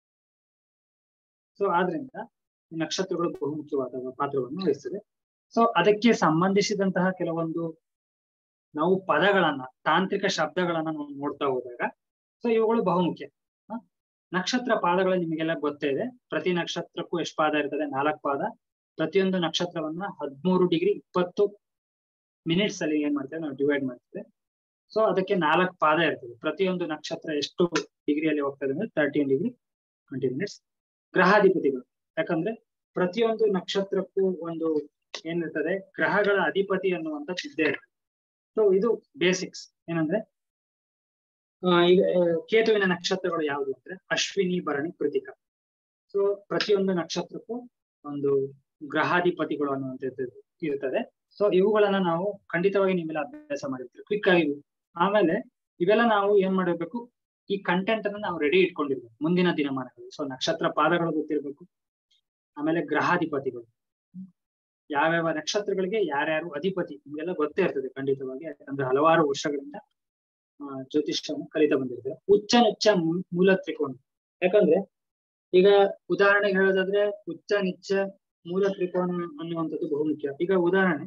ಸೊ ಆದ್ರಿಂದ ಈ ನಕ್ಷತ್ರಗಳು ಬಹುಮುಖ್ಯವಾದ ಪಾತ್ರವನ್ನು ವಹಿಸ್ತದೆ ಸೊ ಅದಕ್ಕೆ ಸಂಬಂಧಿಸಿದಂತಹ ಕೆಲವೊಂದು ನಾವು ಪದಗಳನ್ನ ತಾಂತ್ರಿಕ ಶಬ್ದಗಳನ್ನ ನಾವು ನೋಡ್ತಾ ಹೋದಾಗ ಸೊ ಇವುಗಳು ಬಹುಮುಖ್ಯ ಹ? ನಕ್ಷತ್ರ ಪಾದಗಳು ನಿಮಗೆಲ್ಲ ಗೊತ್ತೇ ಇದೆ ಪ್ರತಿ ನಕ್ಷತ್ರಕ್ಕೂ ಎಷ್ಟು ಪಾದ ಇರ್ತದೆ ನಾಲ್ಕು ಪಾದ ಪ್ರತಿಯೊಂದು ನಕ್ಷತ್ರವನ್ನ ಹದಿಮೂರು ಡಿಗ್ರಿ ಇಪ್ಪತ್ತು ಮಿನಿಟ್ಸ್ ಅಲ್ಲಿ ಏನ್ ಮಾಡ್ತೇವೆ ನಾವು ಡಿವೈಡ್ ಮಾಡ್ತೇವೆ ಸೊ ಅದಕ್ಕೆ ನಾಲ್ಕು ಪಾದ ಇರ್ತದೆ ಪ್ರತಿಯೊಂದು ನಕ್ಷತ್ರ ಎಷ್ಟು ಡಿಗ್ರಿಯಲ್ಲಿ ಹೋಗ್ತದೆ ಅಂದ್ರೆ ತರ್ಟೀನ್ ಡಿಗ್ರಿ ಟ್ವೆಂಟಿ ಮಿನಿಟ್ಸ್ ಗ್ರಹಾಧಿಪತಿಗಳು ಯಾಕಂದ್ರೆ ಪ್ರತಿಯೊಂದು ನಕ್ಷತ್ರಕ್ಕೂ ಒಂದು ಏನಿರ್ತದೆ ಗ್ರಹಗಳ ಅಧಿಪತಿ ಅನ್ನುವಂತ ಇದ್ದೇ ಇರ್ತದೆ ಸೊ ಇದು ಬೇಸಿಕ್ಸ್ ಏನಂದ್ರೆ ಆ, ಈಗ ಆ, ಕೇತುವಿನ ನಕ್ಷತ್ರಗಳು ಯಾವುದು ಅಂದ್ರೆ ಅಶ್ವಿನಿ ಭರಣಿ ಕೃತಿಕ ಸೊ ಪ್ರತಿಯೊಂದು ನಕ್ಷತ್ರಕ್ಕೂ ಒಂದು ಗ್ರಹಾಧಿಪತಿಗಳು ಅನ್ನುವಂಥದ್ದು ಇರ್ತದೆ ಸೊ ಇವುಗಳನ್ನ ನಾವು ಖಂಡಿತವಾಗಿ ನೀವೆಲ್ಲ ಅಭ್ಯಾಸ ಮಾಡಿರ್ತೀವಿ ಕ್ವಿಕ್ ಆಗಿ ಆಮೇಲೆ ಇವೆಲ್ಲ ನಾವು ಏನ್ ಮಾಡಿರ್ಬೇಕು ಈ ಕಂಟೆಂಟ್ ಅನ್ನ ನಾವು ರೆಡಿ ಇಟ್ಕೊಂಡಿರ್ಬೇಕು ಮುಂದಿನ ದಿನಮಾನಗಳು ಸೊ ನಕ್ಷತ್ರ ಪಾದಗಳು ಗೊತ್ತಿರ್ಬೇಕು ಆಮೇಲೆ ಗ್ರಹಾಧಿಪತಿಗಳು ಯಾವ್ಯಾವ ನಕ್ಷತ್ರಗಳಿಗೆ ಯಾರ್ಯಾರು ಅಧಿಪತಿ ನಿಮ್ಗೆಲ್ಲ ಗೊತ್ತೇ ಇರ್ತದೆ ಖಂಡಿತವಾಗಿ ಯಾಕಂದ್ರೆ ಹಲವಾರು ವರ್ಷಗಳಿಂದ ಆ, ಜ್ಯೋತಿಷ್ಯವನ್ನು ಕಲಿತಾ ಬಂದಿರ್ತೇವೆ ಉಚ್ಚ ನಿಚ್ಚ ಮೂ- ಮೂಲ ತ್ರಿಕೋನ ಯಾಕಂದ್ರೆ ಈಗ ಉದಾಹರಣೆಗೆ ಹೇಳೋದಾದ್ರೆ ಉಚ್ಚ ನಿಚ್ಚ ಮೂಲ ತ್ರಿಕೋನ ಅನ್ನುವಂಥದ್ದು ಬಹುಮುಖ್ಯ ಈಗ ಉದಾಹರಣೆ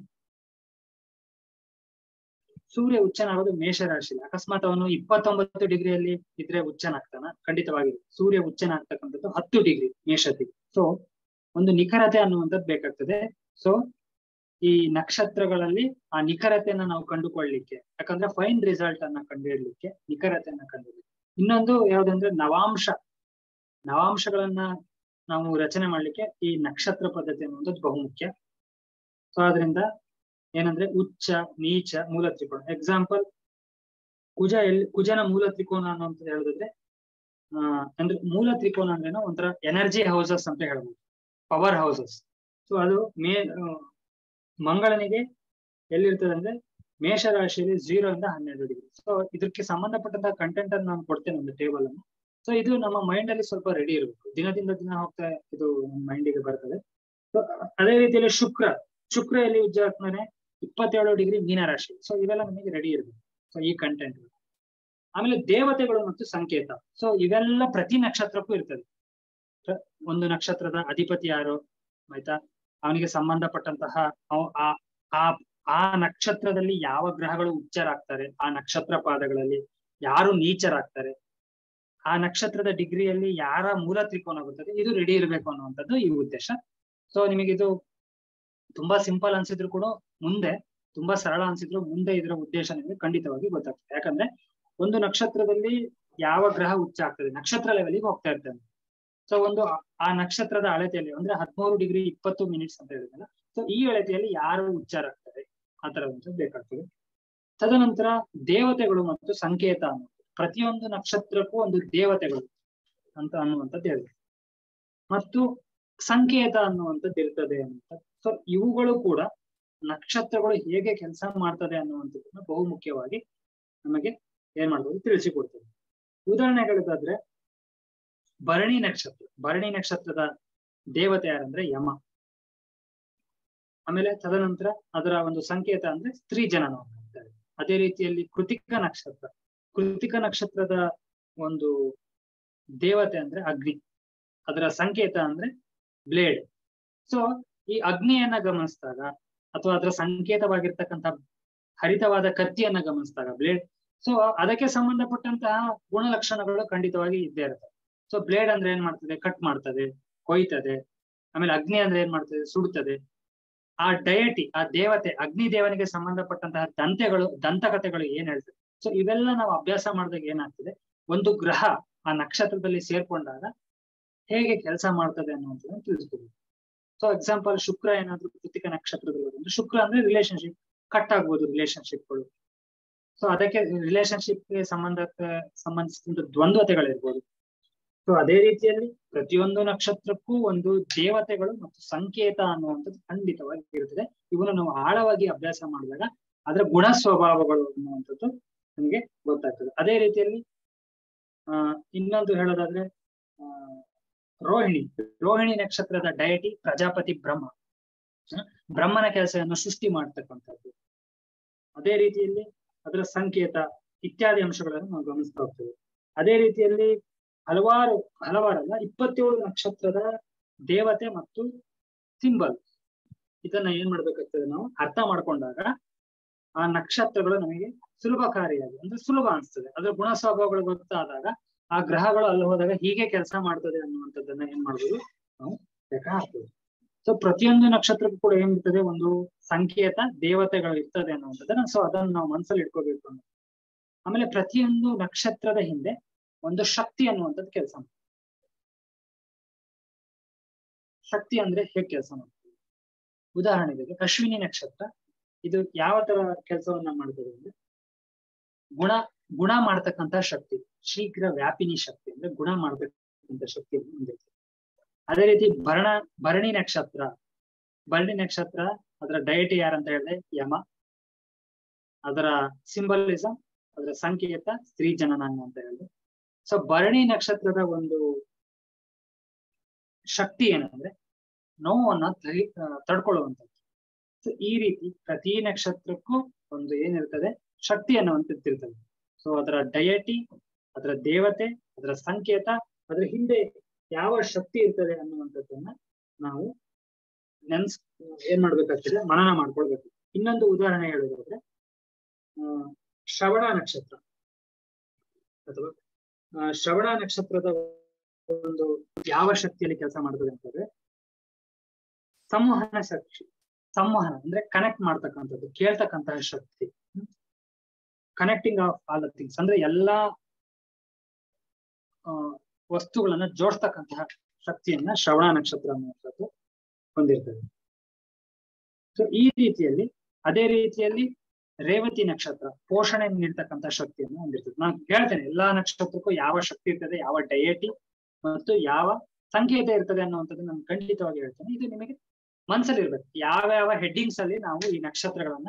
ಸೂರ್ಯ ಉಚ್ಚನಾಗೋದು ಮೇಷರಾಶಿ ಅಕಸ್ಮಾತ್ ಅವನು ಇಪ್ಪತ್ತೊಂಬತ್ತು ಡಿಗ್ರಿಯಲ್ಲಿ ಇದ್ರೆ ಉಚ್ಚನಾಗ್ತಾನ ಖಂಡಿತವಾಗಿ ಸೂರ್ಯ ಉಚ್ಚನಾಗ್ತಕ್ಕಂಥದ್ದು ಹತ್ತು ಡಿಗ್ರಿ ಮೇಷತಿಗೆ ಸೊ ಒಂದು ನಿಖರತೆ ಅನ್ನುವಂಥದ್ದು ಬೇಕಾಗ್ತದೆ ಸೊ ಈ ನಕ್ಷತ್ರಗಳಲ್ಲಿ ಆ ನಿಖರತೆಯನ್ನ ನಾವು ಕಂಡುಕೊಳ್ಳಿಕ್ಕೆ ಯಾಕಂದ್ರೆ ಫೈನ್ ರಿಸಲ್ಟ್ ಅನ್ನ ಕಂಡುಹಿಡ್ಲಿಕ್ಕೆ ನಿಖರತೆಯನ್ನ ಕಂಡುಹಿಡ್ಲಿಕ್ಕೆ ಇನ್ನೊಂದು ಯಾವ್ದಂದ್ರೆ ನವಾಂಶ ನವಾಂಶಗಳನ್ನ ನಾವು ರಚನೆ ಮಾಡ್ಲಿಕ್ಕೆ ಈ ನಕ್ಷತ್ರ ಪದ್ಧತಿ ಅನ್ನುವಂಥದ್ದು ಬಹುಮುಖ್ಯ ಸೊ ಆದ್ರಿಂದ ಏನಂದ್ರೆ ಉಚ್ಚ ನೀಚ ಮೂಲ ತ್ರಿಕೋನ ಎಕ್ಸಾಂಪಲ್ ಕುಜ ಎಲ್ಲಿ ಕುಜನ ಮೂಲ ತ್ರಿಕೋನ ಅನ್ನುವಂಥದ್ದು ಹೇಳಿದ್ರೆ ಆ ಅಂದ್ರೆ ಮೂಲ ತ್ರಿಕೋನ ಅಂದ್ರೇನು ಒಂಥರ ಎನರ್ಜಿ ಹೌಸಸ್ ಅಂತ ಹೇಳ್ಬೋದು ಪವರ್ ಹೌಸಸ್ ಸೊ ಅದು ಮೇ ಆ, ಮಂಗಳನಿಗೆ ಎಲ್ಲಿರ್ತದೆ ಅಂದ್ರೆ ಮೇಷರಾಶಿಯಲ್ಲಿ ಜೀರೋ ಇಂದ ಹನ್ನೆರಡು ಡಿಗ್ರಿ ಸೊ ಇದಕ್ಕೆ ಸಂಬಂಧಪಟ್ಟಂತಹ ಕಂಟೆಂಟ್ ಅನ್ನು ನಾನು ಕೊಡ್ತೇನೆ ಒಂದು ಟೇಬಲ್ ಅನ್ನು ಸೊ ಇದು ನಮ್ಮ ಮೈಂಡ್ ಅಲ್ಲಿ ಸ್ವಲ್ಪ ರೆಡಿ ಇರಬೇಕು ದಿನದಿಂದ ದಿನ ಹೋಗ್ತಾ ಇದು ನಮ್ಮ ಮೈಂಡಿಗೆ ಬರ್ತದೆ ಸೊ ಅದೇ ರೀತಿಯಲ್ಲಿ ಶುಕ್ರ ಶುಕ್ರ ಎಲ್ಲಿ ಉಜ್ಜ ಆಗ್ತಾನೆ ಇಪ್ಪತ್ತೇಳು ಡಿಗ್ರಿ ಮೀನರಾಶಿ ಸೊ ಇವೆಲ್ಲ ನಮಗೆ ರೆಡಿ ಇರಬೇಕು ಸೊ ಈ ಕಂಟೆಂಟ್ ಆಮೇಲೆ ದೇವತೆಗಳು ಮತ್ತು ಸಂಕೇತ ಸೊ ಇವೆಲ್ಲ ಪ್ರತಿ ನಕ್ಷತ್ರಕ್ಕೂ ಇರ್ತದೆ ಪ್ರ- ಒಂದು ನಕ್ಷತ್ರದ ಅಧಿಪತಿ ಯಾರು ಆಯ್ತಾ ಅವನಿಗೆ ಸಂಬಂಧಪಟ್ಟಂತಹ ಅವ್- ಆ ಆ ಆ ನಕ್ಷತ್ರದಲ್ಲಿ ಯಾವ ಗ್ರಹಗಳು ಉಚ್ಚರಾಗ್ತಾರೆ ಆ ನಕ್ಷತ್ರ ಪಾದಗಳಲ್ಲಿ ಯಾರು ನೀಚರಾಗ್ತಾರೆ ಆ ನಕ್ಷತ್ರದ ಡಿಗ್ರಿಯಲ್ಲಿ ಯಾರ ಮೂಲ ತ್ರಿಕೋನ ಬರ್ತದೆ ಇದು ರೆಡಿ ಇರಬೇಕು ಅನ್ನುವಂಥದ್ದು ಈ ಉದ್ದೇಶ ಸೊ ನಿಮಗೆ ಇದು ತುಂಬಾ ಸಿಂಪಲ್ ಅನ್ಸಿದ್ರು ಕೂಡ ಮುಂದೆ ತುಂಬಾ ಸರಳ ಅನ್ಸಿದ್ರು ಮುಂದೆ ಇದರ ಉದ್ದೇಶ ನಿಮಗೆ ಖಂಡಿತವಾಗಿ ಗೊತ್ತಾಗ್ತದೆ ಯಾಕಂದ್ರೆ ಒಂದು ನಕ್ಷತ್ರದಲ್ಲಿ ಯಾವ ಗ್ರಹ ಉಚ್ಚ ಆಗ್ತದೆ ನಕ್ಷತ್ರ ಲೆವೆಲ್ಗೆ ಹೋಗ್ತಾ ಇರ್ತಾನೆ ಸೊ ಒಂದು ಆ- ಆ ನಕ್ಷತ್ರದ ಅಳತೆಯಲ್ಲಿ ಅಂದ್ರೆ ಹದಿಮೂರು ಡಿಗ್ರಿ ಇಪ್ಪತ್ತು ಮಿನಿಟ್ಸ್ ಅಂತ ಹೇಳಿದ್ನಲ್ಲ ಸೊ ಈ ಅಳತೆಯಲ್ಲಿ ಯಾರು ಉಚ್ಚಾರ ಆಗ್ತಾರೆ ಆ ತರ ಒಂದು ಬೇಕಾಗ್ತದೆ ತದನಂತರ ದೇವತೆಗಳು ಮತ್ತು ಸಂಕೇತ ಅನ್ನೋದು ಪ್ರತಿಯೊಂದು ನಕ್ಷತ್ರಕ್ಕೂ ಒಂದು ದೇವತೆಗಳು ಅಂತ ಅನ್ನುವಂಥದ್ದು ಹೇಳಿದೆ ಮತ್ತು ಸಂಕೇತ ಅನ್ನುವಂಥದ್ದು ಇರ್ತದೆ ಅಂತ ಸೊ ಇವುಗಳು ಕೂಡ ನಕ್ಷತ್ರಗಳು ಹೇಗೆ ಕೆಲಸ ಮಾಡ್ತದೆ ಅನ್ನುವಂಥದ್ದನ್ನ ಬಹುಮುಖ್ಯವಾಗಿ ನಮಗೆ ಏನ್ ಮಾಡ್ಬೋದು ತಿಳಿಸಿಕೊಡ್ತದೆ ಉದಾಹರಣೆಗಳಿಗಾದ್ರೆ ಭರಣಿ ನಕ್ಷತ್ರ ಭರಣಿ ನಕ್ಷತ್ರದ ದೇವತೆ ಯಾರಂದ್ರೆ ಯಮ ಆಮೇಲೆ ತದನಂತರ ಅದರ ಒಂದು ಸಂಕೇತ ಅಂದ್ರೆ ಸ್ತ್ರೀ ಜನನ ಅಂತಾರೆ ಅದೇ ರೀತಿಯಲ್ಲಿ ಕೃತಿಕ ನಕ್ಷತ್ರ ಕೃತಿಕ ನಕ್ಷತ್ರದ ಒಂದು ದೇವತೆ ಅಂದ್ರೆ ಅಗ್ನಿ ಅದರ ಸಂಕೇತ ಅಂದ್ರೆ ಬ್ಲೇಡ್ ಸೊ ಈ ಅಗ್ನಿಯನ್ನ ಗಮನಿಸಿದಾಗ ಅಥವಾ ಅದರ ಸಂಕೇತವಾಗಿರ್ತಕ್ಕಂಥ ಹರಿತವಾದ ಕತ್ತಿಯನ್ನ ಗಮನಿಸಿದಾಗ ಬ್ಲೇಡ್ ಸೊ ಅದಕ್ಕೆ ಸಂಬಂಧಪಟ್ಟಂತಹ ಗುಣಲಕ್ಷಣಗಳು ಖಂಡಿತವಾಗಿ ಇದ್ದೇ ಇರ್ತವೆ ಸೊ ಬ್ಲೇಡ್ ಅಂದ್ರೆ ಏನ್ ಮಾಡ್ತದೆ ಕಟ್ ಮಾಡ್ತದೆ ಕೊಯ್ತದೆ ಆಮೇಲೆ ಅಗ್ನಿ ಅಂದ್ರೆ ಏನ್ ಮಾಡ್ತದೆ ಸುಡ್ತದೆ ಆ ಡಯಟಿ ಆ ದೇವತೆ ಅಗ್ನಿ ದೇವನಿಗೆ ಸಂಬಂಧಪಟ್ಟಂತಹ ದಂತೆಗಳು ದಂತಕಥೆಗಳು ಏನ್ ಹೇಳ್ತದೆ ಸೊ ಇವೆಲ್ಲ ನಾವು ಅಭ್ಯಾಸ ಮಾಡಿದಾಗ ಏನಾಗ್ತದೆ ಒಂದು ಗ್ರಹ ಆ ನಕ್ಷತ್ರದಲ್ಲಿ ಸೇರ್ಕೊಂಡಾಗ ಹೇಗೆ ಕೆಲಸ ಮಾಡ್ತದೆ ಅನ್ನುವಂಥದ್ದನ್ನು ತಿಳಿಸ್ಕೊಬೇಕು ಸೊ ಎಕ್ಸಾಂಪಲ್ ಶುಕ್ರ ಏನಾದ್ರು ಕೃತಿಕ ನಕ್ಷತ್ರದಲ್ಲಿ ಬಂದ್ರೆ ಶುಕ್ರ ಅಂದ್ರೆ ರಿಲೇಶನ್ಶಿಪ್ ಕಟ್ ಆಗ್ಬೋದು ರಿಲೇಶನ್ಶಿಪ್ಗಳು ಸೊ ಅದಕ್ಕೆ ರಿಲೇಶನ್ಶಿಪ್ಗೆ ಸಂಬಂಧಕ್ಕೆ ಸಂಬಂಧಿಸಿದಂತ ದ್ವಂದ್ವತೆಗಳಿರ್ಬೋದು ಸೊ ಅದೇ ರೀತಿಯಲ್ಲಿ ಪ್ರತಿಯೊಂದು ನಕ್ಷತ್ರಕ್ಕೂ ಒಂದು ದೇವತೆಗಳು ಮತ್ತು ಸಂಕೇತ ಅನ್ನುವಂಥದ್ದು ಖಂಡಿತವಾಗಿ ಇರ್ತದೆ ಇವನು ನಾವು ಆಳವಾಗಿ ಅಭ್ಯಾಸ ಮಾಡಿದಾಗ ಅದರ ಗುಣ ಸ್ವಭಾವಗಳು ಅನ್ನುವಂಥದ್ದು ನಮಗೆ ಗೊತ್ತಾಗ್ತದೆ ಅದೇ ರೀತಿಯಲ್ಲಿ ಆ ಇನ್ನೊಂದು ಹೇಳೋದಾದ್ರೆ ಆ ರೋಹಿಣಿ ರೋಹಿಣಿ ನಕ್ಷತ್ರದ ಡಯಟಿ ಪ್ರಜಾಪತಿ ಬ್ರಹ್ಮ ಹ? ಬ್ರಹ್ಮನ ಕೆಲಸವನ್ನು ಸೃಷ್ಟಿ ಮಾಡ್ತಕ್ಕಂಥದ್ದು ಅದೇ ರೀತಿಯಲ್ಲಿ ಅದರ ಸಂಕೇತ ಇತ್ಯಾದಿ ಅಂಶಗಳನ್ನು ನಾವು ಗಮನಿಸ್ತಾ ಹೋಗ್ತೇವೆ ಅದೇ ರೀತಿಯಲ್ಲಿ ಹಲವಾರು ಹಲವಾರಲ್ಲ ಇಪ್ಪತ್ತೇಳು ನಕ್ಷತ್ರದ ದೇವತೆ ಮತ್ತು ಸಿಂಬಲ್ ಇದನ್ನ ಏನ್ ಮಾಡ್ಬೇಕಾಗ್ತದೆ ನಾವು ಅರ್ಥ ಮಾಡ್ಕೊಂಡಾಗ ಆ ನಕ್ಷತ್ರಗಳು ನಮಗೆ ಸುಲಭಕಾರಿಯಾಗಿ ಅಂದ್ರೆ ಸುಲಭ ಅನಿಸ್ತದೆ ಅದರ ಗುಣ ಸ್ವಭಾವಗಳು ಗೊತ್ತಾದಾಗ ಆ ಗ್ರಹಗಳು ಅಲ್ಲಿ ಹೋದಾಗ ಹೀಗೆ ಕೆಲಸ ಮಾಡ್ತದೆ ಅನ್ನುವಂಥದ್ದನ್ನ ಏನ್ ಮಾಡ್ಬೋದು ನಾವು ಲೆಕ್ಕ ಹಾಕ್ಬೋದು ಸೊ ಪ್ರತಿಯೊಂದು ನಕ್ಷತ್ರಕ್ಕೂ ಕೂಡ ಏನಿರ್ತದೆ ಒಂದು ಸಂಕೇತ ದೇವತೆಗಳು ಇರ್ತದೆ ಅನ್ನುವಂಥದ್ದನ್ನ ಸೊ ಅದನ್ನ ನಾವು ಮನಸ್ಸಲ್ಲಿ ಇಟ್ಕೋಬೇಕು ಅನ್ನೋ ಆಮೇಲೆ ಪ್ರತಿಯೊಂದು ನಕ್ಷತ್ರದ ಹಿಂದೆ ಒಂದು ಶಕ್ತಿ ಅನ್ನುವಂಥದ್ದು ಕೆಲಸ ಮಾಡ್ತದೆ ಶಕ್ತಿ ಅಂದ್ರೆ ಹೇಗೆ ಕೆಲಸ ಮಾಡ್ತದೆ ಉದಾಹರಣೆಗೆ ಅಶ್ವಿನಿ ನಕ್ಷತ್ರ ಇದು ಯಾವ ತರ ಕೆಲಸವನ್ನ ಮಾಡ್ತದೆ ಅಂದ್ರೆ ಗುಣ ಗುಣ ಮಾಡ್ತಕ್ಕಂತ ಶಕ್ತಿ ಶೀಘ್ರ ವ್ಯಾಪಿನಿ ಶಕ್ತಿ ಅಂದ್ರೆ ಗುಣ ಮಾಡ್ತಕ್ಕಂಥ ಶಕ್ತಿ ಹೊಂದಿರ್ತದೆ ಅದೇ ರೀತಿ ಭರಣ ಭರಣಿ ನಕ್ಷತ್ರ ಭರಣಿ ನಕ್ಷತ್ರ ಅದರ ಡಯಟಿ ಯಾರಂತ ಹೇಳಿದ್ರೆ ಯಮ ಅದರ ಸಿಂಬಲಿಸಂ ಅದರ ಸಂಕೇತ ಸ್ತ್ರೀ ಜನನಾಂಗ ಅಂತ ಹೇಳಿದ್ರೆ ಸೊ ಭರಣಿ ನಕ್ಷತ್ರದ ಒಂದು ಶಕ್ತಿ ಏನಂದ್ರೆ ನೋವನ್ನ ತಡಿ ತಡ್ಕೊಳ್ಳುವಂಥದ್ದು ಸೊ ಈ ರೀತಿ ಪ್ರತಿ ನಕ್ಷತ್ರಕ್ಕೂ ಒಂದು ಏನಿರ್ತದೆ ಶಕ್ತಿ ಅನ್ನುವಂಥದ್ದಿರ್ತದೆ ಸೊ ಅದರ ಡಯಟಿ ಅದರ ದೇವತೆ ಅದರ ಸಂಕೇತ ಅದರ ಹಿಂದೆ ಯಾವ ಶಕ್ತಿ ಇರ್ತದೆ ಅನ್ನುವಂಥದ್ದನ್ನ ನಾವು ನೆನ್ಸ್ ಏನ್ ಮಾಡ್ಬೇಕಾಗ್ತದೆ ಮನನ ಮಾಡ್ಕೊಳ್ಬೇಕು ಇನ್ನೊಂದು ಉದಾಹರಣೆ ಹೇಳೋದಾದ್ರೆ ಆ ಶ್ರವಣ ನಕ್ಷತ್ರ ಅಥವಾ ಆ, ಶ್ರವಣ ನಕ್ಷತ್ರದ ಒಂದು ಯಾವ ಶಕ್ತಿಯಲ್ಲಿ ಕೆಲಸ ಮಾಡ್ತದೆ ಅಂತಂದ್ರೆ ಸಂವಹನ ಶಕ್ತಿ ಸಂವಹನ ಅಂದ್ರೆ ಕನೆಕ್ಟ್ ಮಾಡ್ತಕ್ಕಂಥದ್ದು ಕೇಳ್ತಕ್ಕಂತಹ ಶಕ್ತಿ connecting of all the things ಅಂದ್ರೆ ಎಲ್ಲಾ ಆ, ವಸ್ತುಗಳನ್ನ ಜೋಡಿಸ್ತಕ್ಕಂತಹ ಶಕ್ತಿಯನ್ನ ಶ್ರವಣ ನಕ್ಷತ್ರ ಅನ್ನುವಂಥದ್ದು ಹೊಂದಿರ್ತದೆ ಸೊ ಈ ರೀತಿಯಲ್ಲಿ ಅದೇ ರೀತಿಯಲ್ಲಿ ರೇವತಿ ನಕ್ಷತ್ರ ಪೋಷಣೆ ನೀಡ್ತಕ್ಕಂಥ ಶಕ್ತಿಯನ್ನು ಹೊಂದಿರ್ತದೆ ನಾನು ಹೇಳ್ತೇನೆ ಎಲ್ಲಾ ನಕ್ಷತ್ರಕ್ಕೂ ಯಾವ ಶಕ್ತಿ ಇರ್ತದೆ ಯಾವ ಡಯಟಿ ಮತ್ತು ಯಾವ ಸಂಕೇತ ಇರ್ತದೆ ಅನ್ನುವಂಥದ್ದು ನಾನು ಖಂಡಿತವಾಗಿ ಹೇಳ್ತೇನೆ ಇದು ನಿಮಗೆ ಮನ್ಸಲ್ಲಿ ಇರ್ಬೇಕು ಯಾವ ಯಾವ ಹೆಡ್ಡಿಂಗ್ಸ್ ಅಲ್ಲಿ ನಾವು ಈ ನಕ್ಷತ್ರಗಳನ್ನ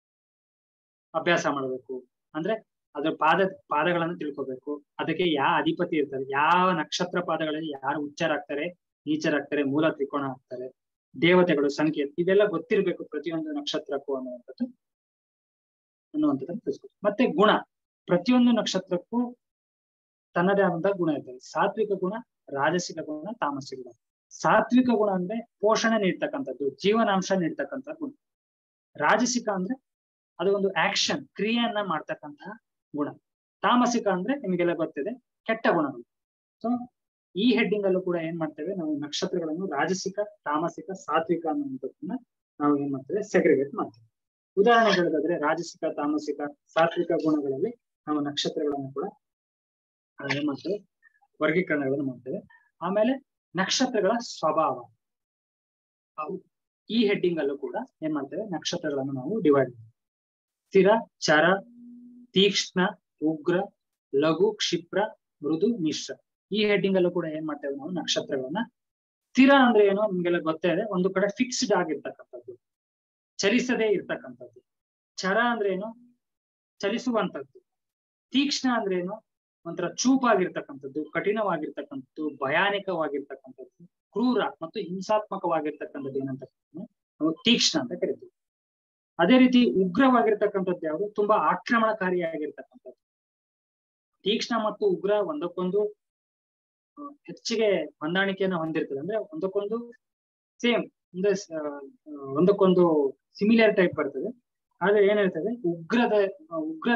ಅಭ್ಯಾಸ ಮಾಡಬೇಕು ಅಂದ್ರೆ ಅದ್ರ ಪಾದ ಪಾದಗಳನ್ನ ತಿಳ್ಕೊಬೇಕು ಅದಕ್ಕೆ ಯಾವ ಅಧಿಪತಿ ಇರ್ತಾರೆ ಯಾವ ನಕ್ಷತ್ರ ಪಾದಗಳಲ್ಲಿ ಯಾರು ಉಚ್ಚರಾಗ್ತಾರೆ ನೀಚರಾಗ್ತಾರೆ ಮೂಲ ತ್ರಿಕೋಣ ಆಗ್ತಾರೆ ದೇವತೆಗಳು ಸಂಕೇತ ಇದೆಲ್ಲ ಗೊತ್ತಿರ್ಬೇಕು ಪ್ರತಿಯೊಂದು ನಕ್ಷತ್ರಕ್ಕೂ ಅನ್ನುವಂಥದ್ದು ಅನ್ನುವಂಥದ್ದನ್ನು ತಿಳಿಸ್ಕೊಡ್ತೀವಿ ಮತ್ತೆ ಗುಣ ಪ್ರತಿಯೊಂದು ನಕ್ಷತ್ರಕ್ಕೂ ತನ್ನದೇ ಆದಂತಹ ಗುಣ ಇರ್ತದೆ ಸಾತ್ವಿಕ ಗುಣ ರಾಜಸಿಕ ಗುಣ ತಾಮಸಿಕ ಗುಣ ಸಾತ್ವಿಕ ಗುಣ ಅಂದ್ರೆ ಪೋಷಣೆ ನೀಡ್ತಕ್ಕಂಥದ್ದು ಜೀವನಾಂಶ ನೀಡ್ತಕ್ಕಂಥ ಗುಣ ರಾಜಸಿಕ ಅಂದ್ರೆ ಅದು ಒಂದು ಆಕ್ಷನ್ ಕ್ರಿಯೆಯನ್ನ ಮಾಡ್ತಕ್ಕಂತಹ ಗುಣ ತಾಮಸಿಕ ಅಂದ್ರೆ ನಿಮಗೆಲ್ಲ ಗೊತ್ತಿದೆ ಕೆಟ್ಟ ಗುಣಗಳು ಸೊ ಈ ಹೆಡ್ಡಿಂಗ್ ಅಲ್ಲೂ ಕೂಡ ಏನ್ ಮಾಡ್ತೇವೆ ನಾವು ನಕ್ಷತ್ರಗಳನ್ನು ರಾಜಸಿಕ ತಾಮಸಿಕ ಸಾತ್ವಿಕ ಅನ್ನುವಂಥದ್ದನ್ನ ನಾವು ಏನ್ ಮಾಡ್ತೇವೆ ಸೆಗ್ರಿಗೇಟ್ ಮಾಡ್ತೇವೆ ಉದಾಹರಣೆ ಹೇಳೋದಾದ್ರೆ ರಾಜಸಿಕ ತಾಮಸಿಕ ಸಾತ್ವಿಕ ಗುಣಗಳಲ್ಲಿ ನಾವು ನಕ್ಷತ್ರಗಳನ್ನು ಕೂಡ ಆ, ಏನ್ ಮಾಡ್ತೇವೆ ವರ್ಗೀಕರಣಗಳನ್ನು ಮಾಡ್ತೇವೆ ಆಮೇಲೆ ನಕ್ಷತ್ರಗಳ ಸ್ವಭಾವ ಅವು ಈ ಹೆಡ್ಡಿಂಗ್ ಅಲ್ಲೂ ಕೂಡ ಏನ್ ಮಾಡ್ತೇವೆ ನಕ್ಷತ್ರಗಳನ್ನು ನಾವು ಡಿವೈಡ್ ಸ್ಥಿರ ಚರ ತೀಕ್ಷ್ಣ ಉಗ್ರ ಲಘು ಕ್ಷಿಪ್ರ ಮೃದು ಮಿಶ್ರ ಈ ಹೆಡ್ಡಿಂಗ್ ಅಲ್ಲೂ ಕೂಡ ಏನ್ ಮಾಡ್ತೇವೆ ನಾವು ನಕ್ಷತ್ರಗಳನ್ನ ಸ್ಥಿರ ಅಂದ್ರೆ ಏನು ನಿಮ್ಗೆಲ್ಲ ಗೊತ್ತೇ ಇದೆ ಒಂದು ಕಡೆ ಫಿಕ್ಸ್ಡ್ ಆಗಿರ್ತಕ್ಕಂಥದ್ದು ಚಲಿಸದೇ ಇರ್ತಕ್ಕಂಥದ್ದು ಚರ ಅಂದ್ರೆ ಏನು ಚಲಿಸುವಂತದ್ದು ತೀಕ್ಷ್ಣ ಅಂದ್ರೆ ಏನು ಒಂಥರ ಚೂಪಾಗಿರ್ತಕ್ಕಂಥದ್ದು ಕಠಿಣವಾಗಿರ್ತಕ್ಕಂಥದ್ದು ಭಯಾನಕವಾಗಿರ್ತಕ್ಕಂಥದ್ದು ಕ್ರೂರ ಮತ್ತು ಹಿಂಸಾತ್ಮಕವಾಗಿರ್ತಕ್ಕಂಥದ್ದು ಏನಂತ ಕರೀತೀವಿ? ನಾವು ತೀಕ್ಷ್ಣ ಅಂತ ಕರಿತೀವಿ ಅದೇ ರೀತಿ ಉಗ್ರವಾಗಿರ್ತಕ್ಕಂಥದ್ದು ಯಾವುದು ತುಂಬಾ ಆಕ್ರಮಣಕಾರಿಯಾಗಿರ್ತಕ್ಕಂಥದ್ದು ತೀಕ್ಷ್ಣ ಮತ್ತು ಉಗ್ರ ಒಂದಕ್ಕೊಂದು ಆ, ಹೆಚ್ಚಿಗೆ ಹೊಂದಾಣಿಕೆಯನ್ನು ಹೊಂದಿರ್ತದೆ ಅಂದ್ರೆ ಒಂದಕ್ಕೊಂದು ಸೇಮ್ ಅಂದ್ರೆ ಸ- ಆ, ಒಂದಕ್ಕೊಂದು ಸಿಮಿಲರ್ ಟೈಪ್ ಬರ್ತದೆ ಆದ್ರೆ ಏನಿರ್ತದೆ ಉಗ್ರದ ಆ, ಉಗ್ರ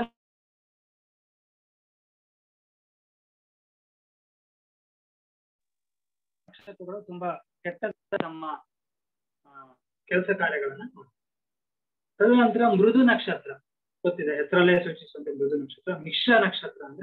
ನಕ್ಷತ್ರಗಳು ತುಂಬಾ ಕೆಟ್ಟ ನಮ್ಮ ಕೆಲಸ ಕಾರ್ಯಗಳನ್ನ ಮಾಡ್ತವೆ. ತದನಂತರ ಮೃದು ನಕ್ಷತ್ರ ಗೊತ್ತಿದೆ ಹೆಸರಲ್ಲೇ ಸೂಚಿಸುವಂತೆ ಮೃದು ನಕ್ಷತ್ರ ಮಿಶ್ರ ನಕ್ಷತ್ರ ಅಂದ್ರೆ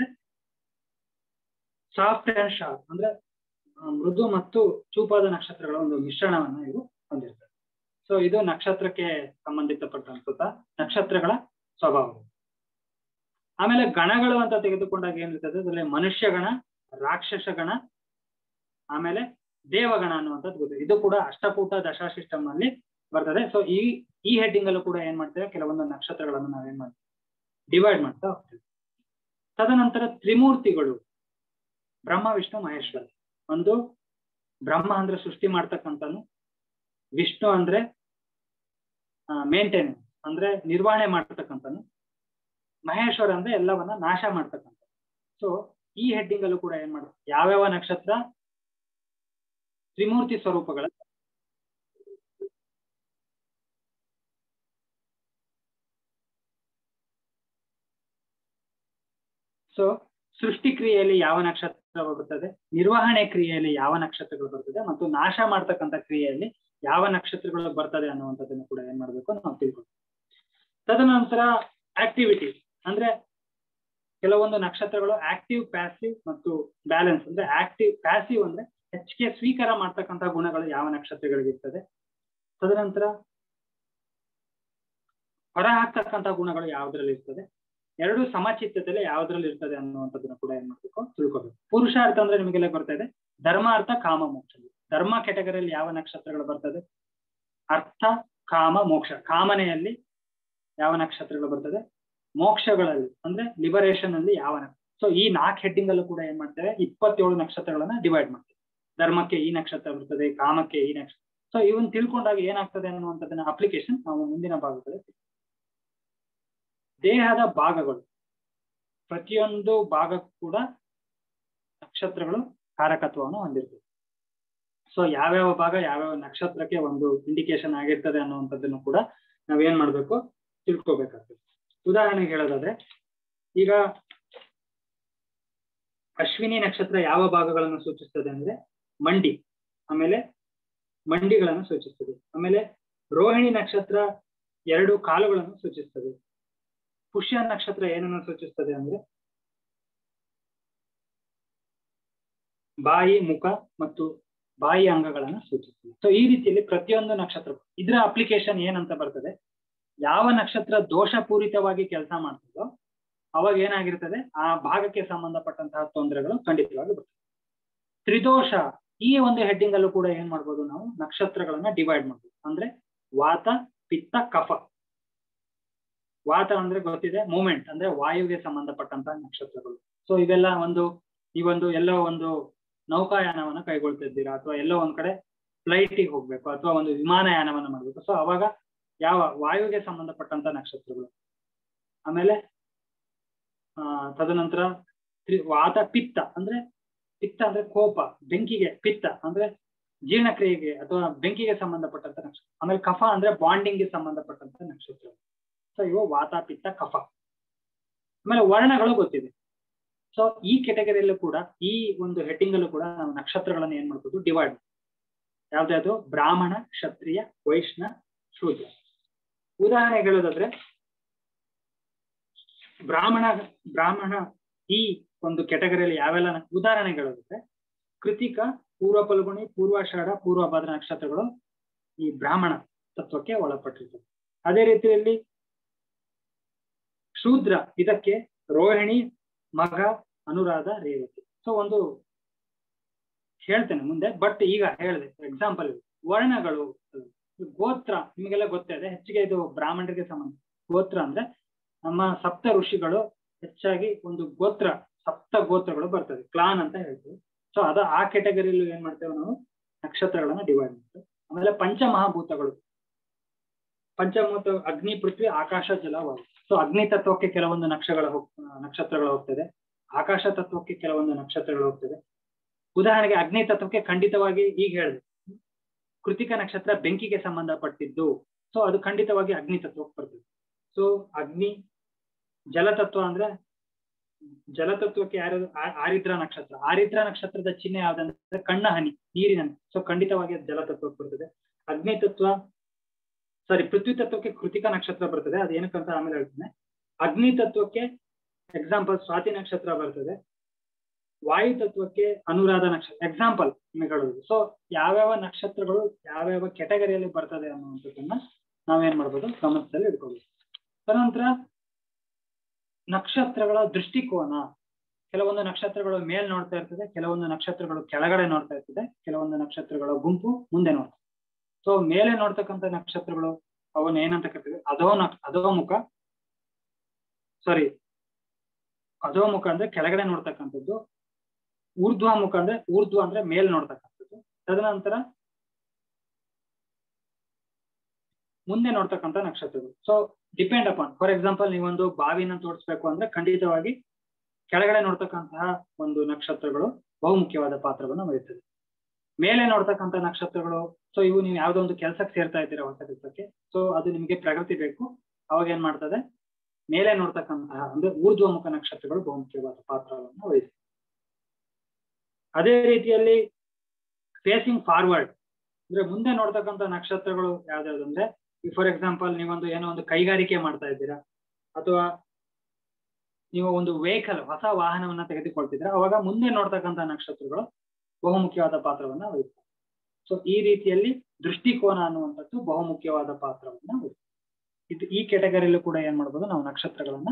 ಸಾಫ್ಟ್ ಅಂಡ್ ಶಾರ್ಪ್ ಅಂದ್ರೆ ಆ, ಮೃದು ಮತ್ತು ಚೂಪಾದ ನಕ್ಷತ್ರಗಳ ಒಂದು ಮಿಶ್ರಣವನ್ನ ಇವು ಹೊಂದಿರ್ತವೆ ಸೊ ಇದು ನಕ್ಷತ್ರಕ್ಕೆ ಸಂಬಂಧಿತಪಟ್ಟಂತ ನಕ್ಷತ್ರಗಳ ಸ್ವಭಾವ ಆಮೇಲೆ ಗಣಗಳು ಅಂತ ತೆಗೆದುಕೊಂಡಾಗ ಏನಿರ್ತದೆ ಅದರಲ್ಲಿ ಮನುಷ್ಯ ಗಣ ರಾಕ್ಷಸ ಗಣ ಆಮೇಲೆ ದೇವಗಣ ಅನ್ನುವಂಥದ್ದು ಗೊತ್ತಿದೆ ಇದು ಕೂಡ ಅಷ್ಟಕೂಟ ದಶಾ ಸಿಸ್ಟಮ್ ನಲ್ಲಿ ಬರ್ತದೆ ಸೊ ಈ ಈ ಹೆಡ್ಡಿಂಗ್ ಅಲ್ಲೂ ಕೂಡ ಏನ್ ಮಾಡ್ತೇವೆ ಕೆಲವೊಂದು ನಕ್ಷತ್ರಗಳನ್ನು ನಾವೇನ್ ಮಾಡ್ತೇವೆ ಡಿವೈಡ್ ಮಾಡ್ತಾ ಹೋಗ್ತೇವೆ ತದನಂತರ ತ್ರಿಮೂರ್ತಿಗಳು ಬ್ರಹ್ಮ ವಿಷ್ಣು ಮಹೇಶ್ವರ ಒಂದು ಬ್ರಹ್ಮ ಅಂದ್ರೆ ಸೃಷ್ಟಿ ಮಾಡ್ತಕ್ಕಂಥನು ವಿಷ್ಣು ಅಂದ್ರೆ ಮೇಂಟೈನ್ ಅಂದ್ರೆ ನಿರ್ವಹಣೆ ಮಾಡ್ತಕ್ಕಂಥನು ಮಹೇಶ್ವರ ಅಂದ್ರೆ ಎಲ್ಲವನ್ನ ನಾಶ ಮಾಡ್ತಕ್ಕಂಥ ಸೊ ಈ ಹೆಡ್ಡಿಂಗ್ ಅಲ್ಲೂ ಕೂಡ ಏನ್ ಮಾಡ್ತಾರೆ ಯಾವ್ಯಾವ ನಕ್ಷತ್ರ ತ್ರಿಮೂರ್ತಿ ಸ್ವರೂಪಗಳ ಸೊ ಸೃಷ್ಟಿ ಕ್ರಿಯೆಯಲ್ಲಿ ಯಾವ ನಕ್ಷತ್ರ ಬರುತ್ತದೆ ನಿರ್ವಹಣೆ ಕ್ರಿಯೆಯಲ್ಲಿ ಯಾವ ನಕ್ಷತ್ರಗಳು ಬರ್ತದೆ ಮತ್ತು ನಾಶ ಮಾಡ್ತಕ್ಕಂಥ ಕ್ರಿಯೆಯಲ್ಲಿ ಯಾವ ನಕ್ಷತ್ರಗಳು ಬರ್ತದೆ ಅನ್ನುವಂಥದ್ದನ್ನು ಕೂಡ ಏನ್ ಮಾಡ್ಬೇಕು ನಾವು ತಿಳ್ಕೊಬೇಕು ತದನಂತರ ಆಕ್ಟಿವಿಟಿ ಅಂದ್ರೆ ಕೆಲವೊಂದು ನಕ್ಷತ್ರಗಳು ಆಕ್ಟಿವ್ ಪ್ಯಾಸಿವ್ ಮತ್ತು ಬ್ಯಾಲೆನ್ಸ್ ಅಂದ್ರೆ ಆಕ್ಟಿವ್ ಪ್ಯಾಸಿವ್ ಅಂದ್ರೆ ಹೆಚ್ಚಿಗೆ ಸ್ವೀಕಾರ ಮಾಡ್ತಕ್ಕಂಥ ಗುಣಗಳು ಯಾವ ನಕ್ಷತ್ರಗಳಿಗೆ ಇರ್ತದೆ ತದನಂತರ ಹೊರ ಹಾಕ್ತಕ್ಕಂಥ ಗುಣಗಳು ಯಾವ್ದ್ರಲ್ಲಿ ಇರ್ತದೆ ಎರಡು ಸಮಚಿತ್ತತೆಯಲ್ಲಿ ಯಾವ್ದ್ರಲ್ಲಿ ಇರ್ತದೆ ಅನ್ನುವಂಥದ್ದನ್ನ ಕೂಡ ಏನ್ ಮಾಡ್ಬೇಕು ತಿಳ್ಕೊಬೇಕು ಪುರುಷಾರ್ಥ ಅಂದ್ರೆ ನಿಮಗೆಲ್ಲ ಬರ್ತಾ ಇದೆ ಧರ್ಮಾರ್ಥ ಕಾಮ ಮೋಕ್ಷ ಧರ್ಮ ಕೆಟಗರಿಯಲ್ಲಿ ಯಾವ ನಕ್ಷತ್ರಗಳು ಬರ್ತದೆ ಅರ್ಥ ಕಾಮ ಮೋಕ್ಷ ಕಾಮನೆಯಲ್ಲಿ ಯಾವ ನಕ್ಷತ್ರಗಳು ಬರ್ತದೆ ಮೋಕ್ಷಗಳಲ್ಲಿ ಅಂದ್ರೆ ಲಿಬರೇಷನ್ ಅಲ್ಲಿ ಯಾವ ಸೊ ಈ ನಾಲ್ಕು ಹೆಡ್ಡಿಂಗ್ ಅಲ್ಲೂ ಕೂಡ ಏನ್ ಮಾಡ್ತೇವೆ ಇಪ್ಪತ್ತೇಳು ನಕ್ಷತ್ರಗಳನ್ನ ಡಿವೈಡ್ ಮಾಡ್ತೇವೆ ಧರ್ಮಕ್ಕೆ ಈ ನಕ್ಷತ್ರ ಬರ್ತದೆ ಕಾಮಕ್ಕೆ ಈ ನಕ್ಷತ್ರ ಸೊ ಇವನ್ ತಿಳ್ಕೊಂಡಾಗ ಏನಾಗ್ತದೆ ಅನ್ನುವಂಥದ್ದನ್ನ ಅಪ್ಲಿಕೇಶನ್ ನಾವು ಮುಂದಿನ ಭಾಗದಲ್ಲಿ ದೇಹದ ಭಾಗಗಳು ಪ್ರತಿಯೊಂದು ಭಾಗಕ್ಕೂ ಕೂಡ ನಕ್ಷತ್ರಗಳು ಕಾರಕತ್ವವನ್ನು ಹೊಂದಿರ್ತದೆ ಸೊ ಯಾವ್ಯಾವ ಭಾಗ ಯಾವ್ಯಾವ ನಕ್ಷತ್ರಕ್ಕೆ ಒಂದು ಇಂಡಿಕೇಶನ್ ಆಗಿರ್ತದೆ ಅನ್ನುವಂಥದ್ದನ್ನು ಕೂಡ ನಾವೇನ್ ಮಾಡ್ಬೇಕು ತಿಳ್ಕೊಬೇಕಾಗ್ತದೆ ಉದಾಹರಣೆಗೆ ಹೇಳೋದಾದ್ರೆ ಈಗ ಅಶ್ವಿನಿ ನಕ್ಷತ್ರ ಯಾವ ಭಾಗಗಳನ್ನು ಸೂಚಿಸ್ತದೆ ಅಂದ್ರೆ ಮಂಡಿ ಆಮೇಲೆ ಮಂಡಿಗಳನ್ನು ಸೂಚಿಸ್ತದೆ ಆಮೇಲೆ ರೋಹಿಣಿ ನಕ್ಷತ್ರ ಎರಡು ಕಾಲುಗಳನ್ನು ಸೂಚಿಸ್ತದೆ ಪುಷ್ಯ ನಕ್ಷತ್ರ ಏನನ್ನು ಸೂಚಿಸ್ತದೆ ಅಂದ್ರೆ ಬಾಯಿ ಮುಖ ಮತ್ತು ಬಾಯಿ ಅಂಗಗಳನ್ನು ಸೂಚಿಸ್ತದೆ ಸೊ ಈ ರೀತಿಯಲ್ಲಿ ಪ್ರತಿಯೊಂದು ನಕ್ಷತ್ರ ಇದರ ಅಪ್ಲಿಕೇಶನ್ ಏನಂತ ಬರ್ತದೆ ಯಾವ ನಕ್ಷತ್ರ ದೋಷಪೂರಿತವಾಗಿ ಕೆಲಸ ಮಾಡ್ತದೋ ಅವಾಗ ಏನಾಗಿರ್ತದೆ ಆ ಭಾಗಕ್ಕೆ ಸಂಬಂಧಪಟ್ಟಂತಹ ತೊಂದರೆಗಳು ಖಂಡಿತವಾಗಿ ಬರ್ತದೆ ತ್ರಿದೋಷ ಈ ಒಂದು ಹೆಡ್ಡಿಂಗ್ ಅಲ್ಲೂ ಕೂಡ ಏನ್ ಮಾಡ್ಬೋದು ನಾವು ನಕ್ಷತ್ರಗಳನ್ನ ಡಿವೈಡ್ ಮಾಡ್ಬೋದು ಅಂದ್ರೆ ವಾತ ಪಿತ್ತ ಕಫ ವಾತ ಅಂದ್ರೆ ಗೊತ್ತಿದೆ ಮೂಮೆಂಟ್ ಅಂದ್ರೆ ವಾಯುವಿಗೆ ಸಂಬಂಧಪಟ್ಟಂತಹ ನಕ್ಷತ್ರಗಳು ಸೊ ಇವೆಲ್ಲ ಒಂದು ಈ ಒಂದು ಎಲ್ಲೋ ಒಂದು ನೌಕಾಯಾನವನ್ನ ಕೈಗೊಳ್ತಿದ್ದೀರಾ ಅಥವಾ ಎಲ್ಲೋ ಒಂದ್ ಕಡೆ ಫ್ಲೈಟಿಗೆ ಹೋಗ್ಬೇಕು ಅಥವಾ ಒಂದು ವಿಮಾನಯಾನವನ್ನ ಮಾಡ್ಬೇಕು ಸೊ ಅವಾಗ ಯಾವ ವಾಯುವಿಗೆ ಸಂಬಂಧಪಟ್ಟಂತ ನಕ್ಷತ್ರಗಳು ಆಮೇಲೆ ಆ ತದನಂತರ ವಾತ ಪಿತ್ತ ಅಂದ್ರೆ ಪಿತ್ತ ಅಂದ್ರೆ ಕೋಪ ಬೆಂಕಿಗೆ ಪಿತ್ತ ಅಂದ್ರೆ ಜೀರ್ಣಕ್ರಿಯೆಗೆ ಅಥವಾ ಬೆಂಕಿಗೆ ಸಂಬಂಧಪಟ್ಟಂತ ನಕ್ಷತ್ರ ಆಮೇಲೆ ಕಫ ಅಂದ್ರೆ ಬಾಂಡಿಂಗ್ಗೆ ಸಂಬಂಧಪಟ್ಟಂತ ನಕ್ಷತ್ರ ಸೊ ಇವು ವಾತ ಪಿತ್ತ ಕಫ ಆಮೇಲೆ ವರ್ಣಗಳು ಗೊತ್ತಿದೆ ಸೊ ಈ ಕೆಟಗರಿಯಲ್ಲೂ ಕೂಡ ಈ ಒಂದು ಹೆಡ್ಡಿಂಗ್ ಅಲ್ಲೂ ಕೂಡ ನಾವು ನಕ್ಷತ್ರಗಳನ್ನ ಏನ್ ಮಾಡ್ಬೋದು ಡಿವೈಡ್ ಯಾವ್ದಾದ್ರು ಬ್ರಾಹ್ಮಣ ಕ್ಷತ್ರಿಯ ವೈಷ್ಣ ಶೂದ್ರ ಉದಾಹರಣೆ ಹೇಳೋದಾದ್ರೆ ಬ್ರಾಹ್ಮಣ ಬ್ರಾಹ್ಮಣ ಈ ಒಂದು ಕೆಟಗರಿಯಲ್ಲಿ ಯಾವೆಲ್ಲ ಉದಾಹರಣೆ ಹೇಳೋದಾದ್ರೆ ಕೃತಿಕ ಪೂರ್ವ ಫಲ್ಗುಣಿ ಪೂರ್ವಾಷಾಢ ಪೂರ್ವಭದ್ರ ನಕ್ಷತ್ರಗಳು ಈ ಬ್ರಾಹ್ಮಣ ತತ್ವಕ್ಕೆ ಒಳಪಟ್ಟಿರ್ತವೆ ಅದೇ ರೀತಿಯಲ್ಲಿ ಶೂದ್ರ ಇದಕ್ಕೆ ರೋಹಿಣಿ ಮಗ ಅನುರಾಧ ರೇವತಿ ಸೊ ಒಂದು ಹೇಳ್ತೇನೆ ಮುಂದೆ ಬಟ್ ಈಗ ಹೇಳಿದೆ ಎಕ್ಸಾಂಪಲ್ ವರ್ಣಗಳು ಗೋತ್ರ ನಿಮಗೆಲ್ಲ ಗೊತ್ತಿದೆ ಹೆಚ್ಚಿಗೆ ಇದು ಬ್ರಾಹ್ಮಣರಿಗೆ ಸಂಬಂಧ ಗೋತ್ರ ಅಂದ್ರೆ ನಮ್ಮ ಸಪ್ತ ಋಷಿಗಳು ಹೆಚ್ಚಾಗಿ ಒಂದು ಗೋತ್ರ ಸಪ್ತ ಗೋತ್ರಗಳು ಬರ್ತದೆ ಕ್ಲಾನ್ ಅಂತ ಹೇಳ್ತೀವಿ ಸೊ ಅದ ಆ ಕೆಟಗರಿಯಲ್ಲಿ ಏನ್ ಮಾಡ್ತೇವೆ ನಾವು ನಕ್ಷತ್ರಗಳನ್ನ ಡಿವೈಡ್ ಮಾಡ್ತೇವೆ ಆಮೇಲೆ ಪಂಚಮಹಾಭೂತಗಳು ಪಂಚಮೂತ ಅಗ್ನಿ ಪೃಥ್ವಿ ಆಕಾಶ ಜಲ ವಾಯು ಸೊ ಅಗ್ನಿ ತತ್ವಕ್ಕೆ ಕೆಲವೊಂದು ನಕ್ಷಗಳ ಹೋಗ್ ನಕ್ಷತ್ರಗಳು ಹೋಗ್ತದೆ ಆಕಾಶ ತತ್ವಕ್ಕೆ ಕೆಲವೊಂದು ನಕ್ಷತ್ರಗಳು ಹೋಗ್ತದೆ ಉದಾಹರಣೆಗೆ ಅಗ್ನಿ ತತ್ವಕ್ಕೆ ಖಂಡಿತವಾಗಿ ಈಗ ಹೇಳಿದೆ ಕೃತಿಕ ನಕ್ಷತ್ರ ಬೆಂಕಿಗೆ ಸಂಬಂಧಪಟ್ಟಿದ್ದು ಸೊ ಅದು ಖಂಡಿತವಾಗಿ ಅಗ್ನಿ ತತ್ವಕ್ಕೆ ಬರ್ತದೆ ಸೊ ಅಗ್ನಿ ಜಲತತ್ವ ಅಂದ್ರೆ ಜಲತತ್ವಕ್ಕೆ ಯಾರು ಆರಿದ್ರ ನಕ್ಷತ್ರ ಆರಿದ್ರ ನಕ್ಷತ್ರದ ಚಿಹ್ನೆ ಯಾವ್ದಂದ್ರೆ ಕಣ್ಣ ಹನಿ ನೀರಿನ ಸೊ ಖಂಡಿತವಾಗಿ ಅದು ಜಲತತ್ವಕ್ಕೆ ಬರ್ತದೆ ಅಗ್ನಿ ತತ್ವ ಸಾರಿ ಪೃಥ್ವಿ ತತ್ವಕ್ಕೆ ಕೃತಿಕ ನಕ್ಷತ್ರ ಬರ್ತದೆ ಅದು ಏನಕ್ಕಂತ ಆಮೇಲೆ ಹೇಳ್ತೇನೆ ಅಗ್ನಿ ತತ್ವಕ್ಕೆ ಎಕ್ಸಾಂಪಲ್ ಸ್ವಾತಿ ನಕ್ಷತ್ರ ಬರ್ತದೆ ವಾಯು ತತ್ವಕ್ಕೆ ಅನುರಾಧ ನಕ್ಷತ್ರ ಎಕ್ಸಾಂಪಲ್ ನಿಮಗೆ ಹೇಳೋದು ಸೊ ಯಾವ್ಯಾವ ನಕ್ಷತ್ರಗಳು ಯಾವ್ಯಾವ ಕೆಟಗರಿಯಲ್ಲಿ ಬರ್ತದೆ ಅನ್ನುವಂಥದ್ದನ್ನ ನಾವೇನ್ ಮಾಡ್ಬೋದು ಗಮನದಲ್ಲಿ ಇಟ್ಕೋಬೇಕು ತದನಂತರ ನಕ್ಷತ್ರಗಳ ದೃಷ್ಟಿಕೋನ ಕೆಲವೊಂದು ನಕ್ಷತ್ರಗಳು ಮೇಲ್ ನೋಡ್ತಾ ಇರ್ತದೆ ಕೆಲವೊಂದು ನಕ್ಷತ್ರಗಳು ಕೆಳಗಡೆ ನೋಡ್ತಾ ಇರ್ತದೆ ಕೆಲವೊಂದು ನಕ್ಷತ್ರಗಳ ಗುಂಪು ಮುಂದೆ ನೋಡ್ತಾ ಸೊ ಮೇಲೆ ನೋಡ್ತಕ್ಕಂಥ ನಕ್ಷತ್ರಗಳು ಅವನ್ನ ಏನಂತ ಕರಿತೀವಿ ಅದೋ ನ ಅಧೋಮುಖ ಸಾರಿ ಅಧೋಮುಖ ಅಂದ್ರೆ ಕೆಳಗಡೆ ನೋಡ್ತಕ್ಕಂಥದ್ದು ಊರ್ಧ್ವಮುಖ ಅಂದ್ರೆ ಊರ್ಧ್ವ ಅಂದ್ರೆ ಮೇಲ್ ನೋಡ್ತಕ್ಕಂಥದ್ದು ತದನಂತರ ಮುಂದೆ ನೋಡ್ತಕ್ಕಂಥ ನಕ್ಷತ್ರಗಳು so depend upon for example ನೀವೊಂದು ಬಾವಿನ ತೋರಿಸ್ಬೇಕು ಅಂದ್ರೆ ಖಂಡಿತವಾಗಿ ಕೆಳಗಡೆ ನೋಡ್ತಕ್ಕಂತಹ ಒಂದು ನಕ್ಷತ್ರಗಳು ಬಹುಮುಖ್ಯವಾದ ಪಾತ್ರವನ್ನು ವಹಿಸ್ತದೆ ಮೇಲೆ ನೋಡ್ತಕ್ಕಂಥ ನಕ್ಷತ್ರಗಳು ಸೊ ಇವು ನೀವು ಯಾವ್ದೋ ಒಂದು ಕೆಲಸಕ್ಕೆ ಸೇರ್ತಾ ಇದ್ದೀರಾ ಹೊಸ ಕೆಲಸಕ್ಕೆ ಸೊ ಅದು ನಿಮಗೆ ಪ್ರಗತಿ ಬೇಕು ಅವಾಗ ಏನ್ ಮಾಡ್ತದೆ ಮೇಲೆ ನೋಡ್ತಕ್ಕಂತಹ ಅಂದ್ರೆ ಊರ್ಧ್ವಮುಖ ನಕ್ಷತ್ರಗಳು ಬಹುಮುಖ್ಯವಾದ ಪಾತ್ರವನ್ನು ವಹಿಸ್ತದೆ ಅದೇ ರೀತಿಯಲ್ಲಿ ಫೇಸಿಂಗ್ ಫಾರ್ವರ್ಡ್ ಅಂದ್ರೆ ಮುಂದೆ ನೋಡ್ತಕ್ಕಂಥ ನಕ್ಷತ್ರಗಳು ಯಾವ್ದಾವ್ದು ಅಂದ್ರೆ ಫಾರ್ ಎಕ್ಸಾಂಪಲ್ ನೀವೊಂದು ಏನೋ ಒಂದು ಕೈಗಾರಿಕೆ ಮಾಡ್ತಾ ಇದ್ದೀರಾ ಅಥವಾ ನೀವು ಒಂದು ವೆಹಿಕಲ್ ಹೊಸ ವಾಹನವನ್ನ ತೆಗೆದುಕೊಳ್ತಿದ್ರೆ ಅವಾಗ ಮುಂದೆ ನೋಡ್ತಕ್ಕಂಥ ನಕ್ಷತ್ರಗಳು ಬಹುಮುಖ್ಯವಾದ ಪಾತ್ರವನ್ನ ವಹಿಸ್ತವೆ ಸೊ ಈ ರೀತಿಯಲ್ಲಿ ದೃಷ್ಟಿಕೋನ ಅನ್ನುವಂಥದ್ದು ಬಹುಮುಖ್ಯವಾದ ಪಾತ್ರವನ್ನ ವಹಿಸ್ತದೆ ಇದು ಈ ಕೆಟಗರಿಯಲ್ಲೂ ಕೂಡ ಏನ್ ಮಾಡ್ಬೋದು ನಾವು ನಕ್ಷತ್ರಗಳನ್ನ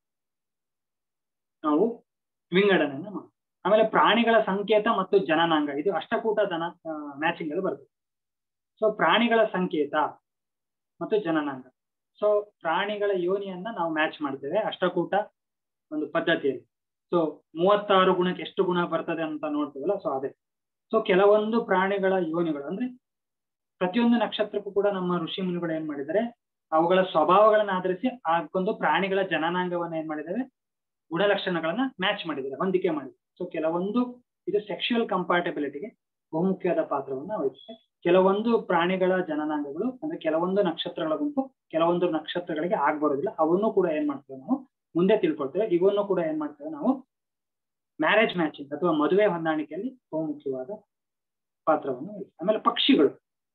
ನಾವು ವಿಂಗಡಣೆಯನ್ನ ಮಾಡ್ಬೋದು ಆಮೇಲೆ ಪ್ರಾಣಿಗಳ ಸಂಕೇತ ಮತ್ತು ಜನನಾಂಗ ಇದು ಅಷ್ಟಕೂಟ ದನ ಮ್ಯಾಚಿಂಗ್ ಅಲ್ಲಿ ಬರ್ತದೆ ಸೊ ಪ್ರಾಣಿಗಳ ಸಂಕೇತ ಮತ್ತು ಜನನಾಂಗ ಸೊ ಪ್ರಾಣಿಗಳ ಯೋನಿಯನ್ನ ನಾವು ಮ್ಯಾಚ್ ಮಾಡ್ತೇವೆ ಅಷ್ಟಕೂಟ ಒಂದು ಪದ್ಧತಿಯಲ್ಲಿ ಸೊ ಮೂವತ್ತಾರು ಗುಣಕ್ಕೆ ಎಷ್ಟು ಗುಣ ಬರ್ತದೆ ಅಂತ ನೋಡ್ತೀವಲ್ಲ ಸೊ ಅದೇ ಸೊ ಕೆಲವೊಂದು ಪ್ರಾಣಿಗಳ ಯೋನಿಗಳು ಅಂದ್ರೆ ಪ್ರತಿಯೊಂದು ನಕ್ಷತ್ರಕ್ಕೂ ಕೂಡ ನಮ್ಮ ಋಷಿ ಮುನಿಗಳು ಏನ್ ಮಾಡಿದ್ದಾರೆ ಅವುಗಳ ಸ್ವಭಾವಗಳನ್ನ ಆಧರಿಸಿ ಆಗೊಂದು ಪ್ರಾಣಿಗಳ ಜನನಾಂಗವನ್ನ ಏನ್ ಮಾಡಿದ್ದಾರೆ ಗುಣಲಕ್ಷಣಗಳನ್ನ ಮ್ಯಾಚ್ ಮಾಡಿದ್ದಾರೆ ಹೊಂದಿಕೆ ಮಾಡಿದ್ದಾರೆ ಸೊ ಕೆಲವೊಂದು ಇದು ಸೆಕ್ಷುಯಲ್ ಕಂಪಾರ್ಟಬಿಲಿಟಿಗೆ ಬಹುಮುಖ್ಯವಾದ ಪಾತ್ರವನ್ನ ವಹಿಸುತ್ತೆ ಕೆಲವೊಂದು ಪ್ರಾಣಿಗಳ ಜನನಾಂಗಗಳು ಅಂದ್ರೆ ಕೆಲವೊಂದು ನಕ್ಷತ್ರಗಳ ಗುಂಪು ಕೆಲವೊಂದು ನಕ್ಷತ್ರಗಳಿಗೆ ಆಗ್ಬರೋದಿಲ್ಲ ಅವನ್ನು ಕೂಡ ಏನ್ ಮಾಡ್ತೇವೆ ನಾವು ಮುಂದೆ ತಿಳ್ಕೊಳ್ತೇವೆ ಇವನ್ನು ಕೂಡ ಏನ್ ಮಾಡ್ತೇವೆ ನಾವು ಮ್ಯಾರೇಜ್ ಮ್ಯಾಚಿಂಗ್ ಅಥವಾ ಮದುವೆ ಹೊಂದಾಣಿಕೆಯಲ್ಲಿ ಬಹುಮುಖ್ಯವಾದ ಪಾತ್ರವನ್ನು ವಹಿಸುತ್ತೆ ಆಮೇಲೆ ಪಕ್ಷಿಗಳು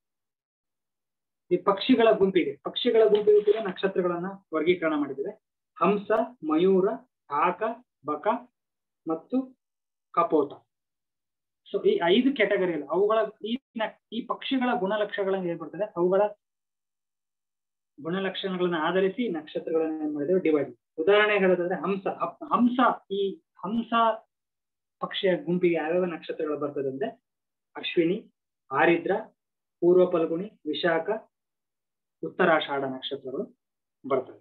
ಈ ಪಕ್ಷಿಗಳ ಗುಂಪಿಗೆ ಪಕ್ಷಿಗಳ ಗುಂಪಿಗೆ ಕೂಡ ನಕ್ಷತ್ರಗಳನ್ನ ವರ್ಗೀಕರಣ ಮಾಡಿದ್ದೇವೆ ಹಂಸ ಮಯೂರ ಕಾಕ ಬಕ ಮತ್ತು ಕಪೋತ ಸೊ ಈ ಐದು ಕ್ಯಾಟಗರಿಗಳು ಅವುಗಳ ಈ ಈ ಪಕ್ಷಿಗಳ ಗುಣಲಕ್ಷಣಗಳನ್ನ ಏನ್ ಬರ್ತದೆ ಅವುಗಳ ಗುಣಲಕ್ಷಣಗಳನ್ನ ಆಧರಿಸಿ ನಕ್ಷತ್ರಗಳನ್ನ ಏನ್ ಮಾಡಿದ್ದೇವೆ ಡಿವೈಡ್ ಉದಾಹರಣೆ ಹೇಳೋದಾದ್ರೆ ಹಂಸ ಹಂಸ ಈ ಹಂಸ ಪಕ್ಷಿಯ ಗುಂಪಿಗೆ ಯಾವ್ಯಾವ ನಕ್ಷತ್ರಗಳು ಬರ್ತದೆ ಅಂದ್ರೆ ಅಶ್ವಿನಿ ಆರಿದ್ರ ಪೂರ್ವ ಫಲ್ಗುಣಿ ವಿಶಾಖ ಉತ್ತರಾಷಾಢ ನಕ್ಷತ್ರಗಳು ಬರ್ತವೆ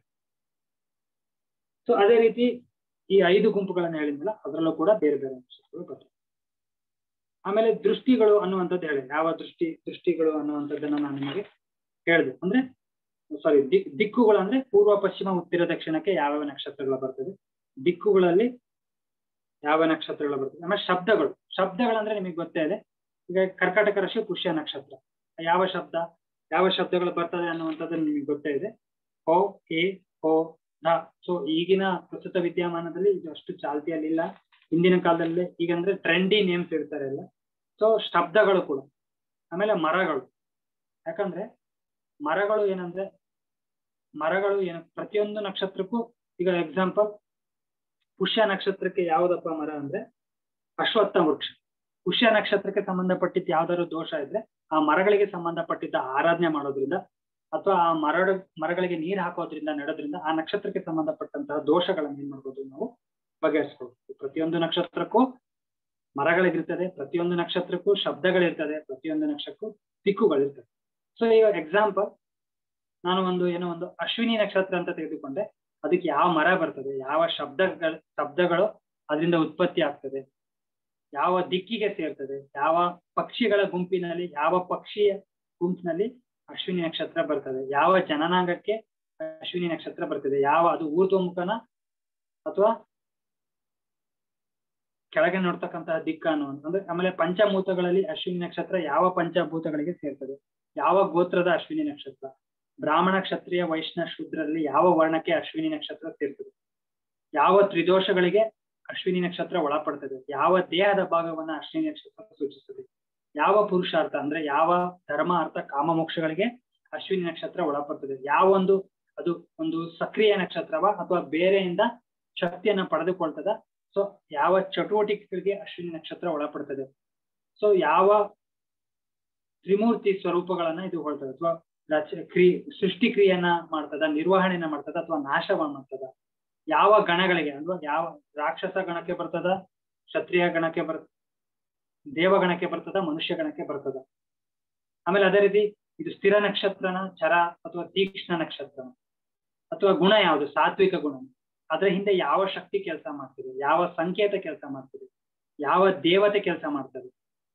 ಸೊ ಅದೇ ರೀತಿ ಈ ಐದು ಗುಂಪುಗಳನ್ನ ಹೇಳಿದ್ನಲ್ಲ ಅದರಲ್ಲೂ ಕೂಡ ಬೇರೆ ಬೇರೆ ನಕ್ಷತ್ರಗಳು ಬರ್ತವೆ ಆಮೇಲೆ ದೃಷ್ಟಿಗಳು ಅನ್ನುವಂಥದ್ದು ಹೇಳಿದೆ ಯಾವ ದೃಷ್ಟಿ ದೃಷ್ಟಿಗಳು ಅನ್ನುವಂಥದ್ದನ್ನ ನಾನು ನಿಮಗೆ ಹೇಳಿದೆ ಅಂದ್ರೆ ಸಾರಿ ದಿಕ್ ದಿಕ್ಕುಗಳು ಅಂದ್ರೆ ಪೂರ್ವ ಪಶ್ಚಿಮ ಉತ್ತರ ದಕ್ಷಿಣಕ್ಕೆ ಯಾವ್ಯಾವ ನಕ್ಷತ್ರಗಳು ಬರ್ತದೆ ದಿಕ್ಕುಗಳಲ್ಲಿ ಯಾವ ನಕ್ಷತ್ರಗಳು ಬರ್ತದೆ ಆಮೇಲೆ ಶಬ್ದಗಳು ಶಬ್ದಗಳಂದ್ರೆ ನಿಮಗೆ ಗೊತ್ತೇ ಇದೆ ಈಗ ಕರ್ಕಾಟಕ ರಾಶಿ ಪುಷ್ಯ ನಕ್ಷತ್ರ ಯಾವ ಶಬ್ದ ಯಾವ ಶಬ್ದಗಳು ಬರ್ತದೆ ಅನ್ನುವಂಥದ್ದು ನಿಮಗೆ ಗೊತ್ತೇ ಇದೆ ಹೋ ಎ ಹೋ ದ ಸೊ ಈಗಿನ ಪ್ರಸ್ತುತ ವಿದ್ಯಮಾನದಲ್ಲಿ ಇದು ಅಷ್ಟು ಚಾಲ್ತಿಯಲ್ಲಿ ಇಲ್ಲ ಹಿಂದಿನ ಕಾಲದಲ್ಲಿ ಈಗ ಅಂದ್ರೆ ಟ್ರೆಂಡಿ ನೇಮ್ಸ್ ಇರ್ತಾರೆ ಎಲ್ಲ ಸೊ ಶಬ್ದಗಳು ಕೂಡ ಆಮೇಲೆ ಮರಗಳು ಯಾಕಂದ್ರೆ ಮರಗಳು ಏನಂದ್ರೆ ಮರಗಳು ಏನು ಪ್ರತಿಯೊಂದು ನಕ್ಷತ್ರಕ್ಕೂ ಈಗ ಎಕ್ಸಾಂಪಲ್ ಪುಷ್ಯ ನಕ್ಷತ್ರಕ್ಕೆ ಯಾವ್ದಪ್ಪ ಮರ ಅಂದ್ರೆ ಅಶ್ವತ್ಥ ವೃಕ್ಷ ಪುಷ್ಯ ನಕ್ಷತ್ರಕ್ಕೆ ಸಂಬಂಧಪಟ್ಟಿದ್ದ ಯಾವ್ದಾದ್ರು ದೋಷ ಇದ್ರೆ ಆ ಮರಗಳಿಗೆ ಸಂಬಂಧಪಟ್ಟಿದ್ದ ಆರಾಧನೆ ಮಾಡೋದ್ರಿಂದ ಅಥವಾ ಆ ಮರ ಮರಗಳಿಗೆ ನೀರು ಹಾಕೋದ್ರಿಂದ ನೆಡೋದ್ರಿಂದ ಆ ನಕ್ಷತ್ರಕ್ಕೆ ಸಂಬಂಧಪಟ್ಟಂತಹ ದೋಷಗಳನ್ನ ಏನ್ ಮಾಡ್ಬೋದು ನಾವು ಬಗೆಹರಿಸ್ಕೊಳ್ಬೋದು ಪ್ರತಿಯೊಂದು ನಕ್ಷತ್ರಕ್ಕೂ ಮರಗಳಿರ್ತದೆ ಪ್ರತಿಯೊಂದು ನಕ್ಷತ್ರಕ್ಕೂ ಶಬ್ದಗಳಿರ್ತದೆ ಪ್ರತಿಯೊಂದು ನಕ್ಷತ್ರಕ್ಕೂ ದಿಕ್ಕುಗಳಿರ್ತದೆ ಸೊ ಈಗ ಎಕ್ಸಾಂಪಲ್ ನಾನು ಒಂದು ಏನೋ ಒಂದು ಅಶ್ವಿನಿ ನಕ್ಷತ್ರ ಅಂತ ತೆಗೆದುಕೊಂಡೆ ಅದಕ್ಕೆ ಯಾವ ಮರ ಬರ್ತದೆ ಯಾವ ಶಬ್ದಗಳ ಶಬ್ದಗಳು ಅದರಿಂದ ಉತ್ಪತ್ತಿ ಆಗ್ತದೆ ಯಾವ ದಿಕ್ಕಿಗೆ ಸೇರ್ತದೆ ಯಾವ ಪಕ್ಷಿಗಳ ಗುಂಪಿನಲ್ಲಿ ಯಾವ ಪಕ್ಷಿಯ ಗುಂಪಿನಲ್ಲಿ ಅಶ್ವಿನಿ ನಕ್ಷತ್ರ ಬರ್ತದೆ ಯಾವ ಜನನಾಂಗಕ್ಕೆ ಅಶ್ವಿನಿ ನಕ್ಷತ್ರ ಬರ್ತದೆ ಯಾವ ಅದು ಊರ್ಧ್ವಮುಖನ ಅಥವಾ ಕೆಳಗೆ ನೋಡ್ತಕ್ಕಂತಹ ದಿಕ್ಕ ಅನ್ನುವಂಥ ಅಂದ್ರೆ ಆಮೇಲೆ ಪಂಚಭೂತಗಳಲ್ಲಿ ಅಶ್ವಿನಿ ನಕ್ಷತ್ರ ಯಾವ ಪಂಚಭೂತಗಳಿಗೆ ಸೇರ್ತದೆ ಯಾವ ಗೋತ್ರದ ಅಶ್ವಿನಿ ನಕ್ಷತ್ರ ಬ್ರಾಹ್ಮಣ ಕ್ಷತ್ರಿಯ ವೈಷ್ಣ ಶೂದ್ರಲ್ಲಿ ಯಾವ ವರ್ಣಕ್ಕೆ ಅಶ್ವಿನಿ ನಕ್ಷತ್ರ ಸೇರ್ತದೆ ಯಾವ ತ್ರಿದೋಷಗಳಿಗೆ ಅಶ್ವಿನಿ ನಕ್ಷತ್ರ ಒಳಪಡ್ತದೆ ಯಾವ ದೇಹದ ಭಾಗವನ್ನ ಅಶ್ವಿನಿ ನಕ್ಷತ್ರ ಸೂಚಿಸ್ತದೆ ಯಾವ ಪುರುಷಾರ್ಥ ಅಂದ್ರೆ ಯಾವ ಧರ್ಮ ಅರ್ಥ ಕಾಮ ಮೋಕ್ಷಗಳಿಗೆ ಅಶ್ವಿನಿ ನಕ್ಷತ್ರ ಒಳಪಡ್ತದೆ ಯಾವ ಒಂದು ಅದು ಒಂದು ಸಕ್ರಿಯ ನಕ್ಷತ್ರವ ಅಥವಾ ಬೇರೆಯಿಂದ ಶಕ್ತಿಯನ್ನ ಪಡೆದುಕೊಳ್ತದ ಸೊ ಯಾವ ಚಟುವಟಿಕೆಗಳಿಗೆ ಅಶ್ವಿನಿ ನಕ್ಷತ್ರ ಒಳಪಡ್ತದೆ ಸೊ ಯಾವ ತ್ರಿಮೂರ್ತಿ ಸ್ವರೂಪಗಳನ್ನ ಇದು ಹೊಳ್ತದೆ ಅಥವಾ ರಚ ಕ್ರಿ ಸೃಷ್ಟಿ ಕ್ರಿಯೆಯನ್ನ ಮಾಡ್ತದ ನಿರ್ವಹಣೆಯನ್ನ ಮಾಡ್ತದ ಅಥವಾ ನಾಶವನ್ನ ಮಾಡ್ತದ ಯಾವ ಗಣಗಳಿಗೆ ಅಂದ್ರೆ ಯಾವ ರಾಕ್ಷಸ ಗಣಕ್ಕೆ ಬರ್ತದ ಕ್ಷತ್ರಿಯ ಗಣಕ್ಕೆ ಬರ್ ದೇವಗಣಕ್ಕೆ ಬರ್ತದ ಮನುಷ್ಯ ಗಣಕ್ಕೆ ಬರ್ತದ ಆಮೇಲೆ ಅದೇ ರೀತಿ ಇದು ಸ್ಥಿರ ನಕ್ಷತ್ರನ ಚರ ಅಥವಾ ತೀಕ್ಷ್ಣ ನಕ್ಷತ್ರನ ಅಥವಾ ಗುಣ ಯಾವುದು ಸಾತ್ವಿಕ ಗುಣ ಅದರ ಹಿಂದೆ ಯಾವ ಶಕ್ತಿ ಕೆಲಸ ಮಾಡ್ತದೆ ಯಾವ ಸಂಕೇತ ಕೆಲಸ ಮಾಡ್ತದೆ ಯಾವ ದೇವತೆ ಕೆಲಸ ಮಾಡ್ತದೆ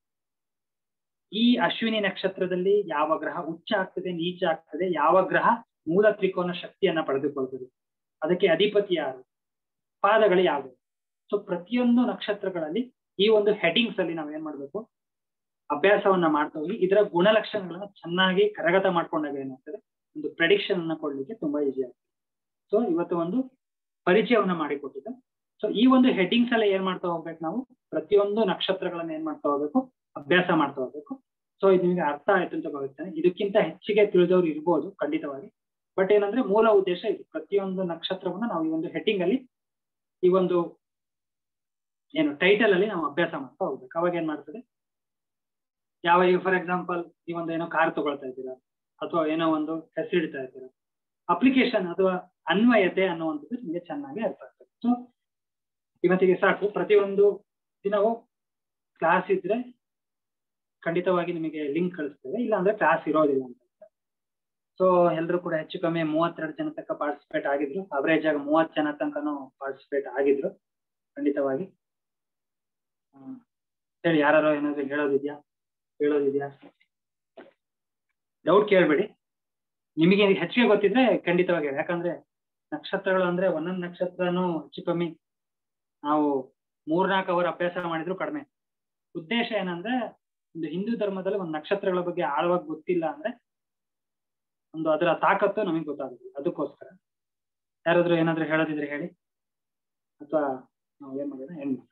ಈ ಅಶ್ವಿನಿ ನಕ್ಷತ್ರದಲ್ಲಿ ಯಾವ ಗ್ರಹ ಉಚ್ಚ ಆಗ್ತದೆ ನೀಚ ಆಗ್ತದೆ ಯಾವ ಗ್ರಹ ಮೂಲ ತ್ರಿಕೋನ ಶಕ್ತಿಯನ್ನ ಪಡೆದುಕೊಳ್ತದೆ ಅದಕ್ಕೆ ಅಧಿಪತಿ ಯಾರು ಪಾದಗಳು ಯಾವುವು ಸೊ ಪ್ರತಿಯೊಂದು ನಕ್ಷತ್ರಗಳಲ್ಲಿ ಈ ಒಂದು ಹೆಡಿಂಗ್ಸ್ ಅಲ್ಲಿ ನಾವ್ ಏನ್ ಮಾಡ್ಬೇಕು ಅಭ್ಯಾಸವನ್ನ ಮಾಡ್ತಾ ಹೋಗಿ ಇದರ ಗುಣಲಕ್ಷಣಗಳನ್ನ ಚೆನ್ನಾಗಿ ಕರಗತ ಮಾಡ್ಕೊಂಡಾಗ ಏನಾಗ್ತದೆ ಒಂದು ಪ್ರೆಡಿಕ್ಷನ್ ಅನ್ನ ಕೊಡ್ಲಿಕ್ಕೆ ತುಂಬಾ ಈಸಿ ಆಗ್ತದೆ ಸೊ ಇವತ್ತು ಒಂದು ಪರಿಚಯವನ್ನ ಮಾಡಿಕೊಟ್ಟಿದ್ದೆ ಸೊ ಈ ಒಂದು ಹೆಡ್ಡಿಂಗ್ಸ್ ಎಲ್ಲ ಏನ್ ಮಾಡ್ತಾ ಹೋಗ್ಬೇಕು ನಾವು ಪ್ರತಿಯೊಂದು ನಕ್ಷತ್ರಗಳನ್ನ ಏನ್ ಮಾಡ್ತಾ ಹೋಗ್ಬೇಕು ಅಭ್ಯಾಸ ಮಾಡ್ತಾ ಹೋಗ್ಬೇಕು ಸೊ ಇದು ನಿಮಗೆ ಅರ್ಥ ಆಯ್ತು ಅಂತ ಭಾವಿಸ್ತೇನೆ ಇದಕ್ಕಿಂತ ಹೆಚ್ಚಿಗೆ ತಿಳಿದವರು ಇರ್ಬೋದು ಖಂಡಿತವಾಗಿ ಬಟ್ ಏನಂದ್ರೆ ಮೂಲ ಉದ್ದೇಶ ಇದು ಪ್ರತಿಯೊಂದು ನಕ್ಷತ್ರವನ್ನ ನಾವು ಈ ಒಂದು ಹೆಡ್ಡಿಂಗ್ ಅಲ್ಲಿ ಈ ಒಂದು ಏನು ಟೈಟಲ್ ಅಲ್ಲಿ ನಾವು ಅಭ್ಯಾಸ ಮಾಡ್ತಾ ಹೋಗ್ಬೇಕು ಅವಾಗ ಏನ್ ಮಾಡ್ತದೆ ಯಾವ ಈಗ ಫಾರ್ ಎಕ್ಸಾಂಪಲ್ ಈ ಒಂದು ಏನೋ ಕಾರ್ ತಗೊಳ್ತಾ ಇದ್ದೀರಾ ಅಥವಾ ಏನೋ ಒಂದು ಹೆಸರಿಡ್ತಾ ಇದ್ದೀರಾ ಅಪ್ಲಿಕೇಶನ್ ಅಥವಾ ಅನ್ವಯತೆ ಅನ್ನುವಂಥದ್ದು ನಿಮಗೆ ಚೆನ್ನಾಗಿ ಅರ್ಥ ಆಗ್ತದೆ ಸೊ ಇವತ್ತಿಗೆ ಸಾಕು ಪ್ರತಿಯೊಂದು ದಿನವೂ ಕ್ಲಾಸ್ ಇದ್ರೆ ಖಂಡಿತವಾಗಿ ನಿಮಗೆ ಲಿಂಕ್ ಕಳಿಸ್ತೇವೆ ಇಲ್ಲ ಅಂದ್ರೆ ಕ್ಲಾಸ್ ಇರೋದಿಲ್ಲ ಅಂತ ಸೊ ಎಲ್ಲರೂ ಕೂಡ ಹೆಚ್ಚು ಕಮ್ಮಿ ಮೂವತ್ತೆರಡು ಜನ ತನಕ ಪಾರ್ಟಿಸಿಪೇಟ್ ಆಗಿದ್ರು ಅವರೇಜ್ ಆಗಿ ಮೂವತ್ತು ಜನ ತನಕನೂ ಪಾರ್ಟಿಸಿಪೇಟ್ ಆಗಿದ್ರು ಖಂಡಿತವಾಗಿ ಹ್ಮ್. ಹೇಳಿ ಯಾರು ಏನಾದ್ರು ಹೇಳೋದಿದ್ಯಾ ಹೇಳೋದಿದ್ಯಾ ಡೌಟ್ ಕೇಳಬೇಡಿ ನಿಮಗೆ ಹೆಚ್ಚಿಗೆ ಗೊತ್ತಿದ್ರೆ ಖಂಡಿತವಾಗಿ ಹೇಳಿ ಯಾಕಂದ್ರೆ ನಕ್ಷತ್ರಗಳು ಅಂದ್ರೆ ಒಂದೊಂದು ನಕ್ಷತ್ರನೂ ಹೆಚ್ಚು ಕಮ್ಮಿ ನಾವು ಮೂರ್ನಾಲ್ಕು ಅವರ್ ಅಭ್ಯಾಸ ಮಾಡಿದ್ರು ಕಡಿಮೆ ಉದ್ದೇಶ ಏನಂದ್ರೆ ಒಂದು ಹಿಂದೂ ಧರ್ಮದಲ್ಲಿ ಒಂದು ನಕ್ಷತ್ರಗಳ ಬಗ್ಗೆ ಆಳವಾಗಿ ಗೊತ್ತಿಲ್ಲ ಅಂದ್ರೆ ಒಂದು ಅದರ ತಾಕತ್ತು ನಮಗೆ ಗೊತ್ತಾಗುತ್ತೆ ಅದಕ್ಕೋಸ್ಕರ ಯಾರಾದ್ರೂ ಏನಾದ್ರೂ ಹೇಳೋದಿದ್ರೆ ಹೇಳಿ ಅಥವಾ ನಾವು ಏನ್ ಮಾಡೋಣ ಏನ್ ಮಾಡೋಣ?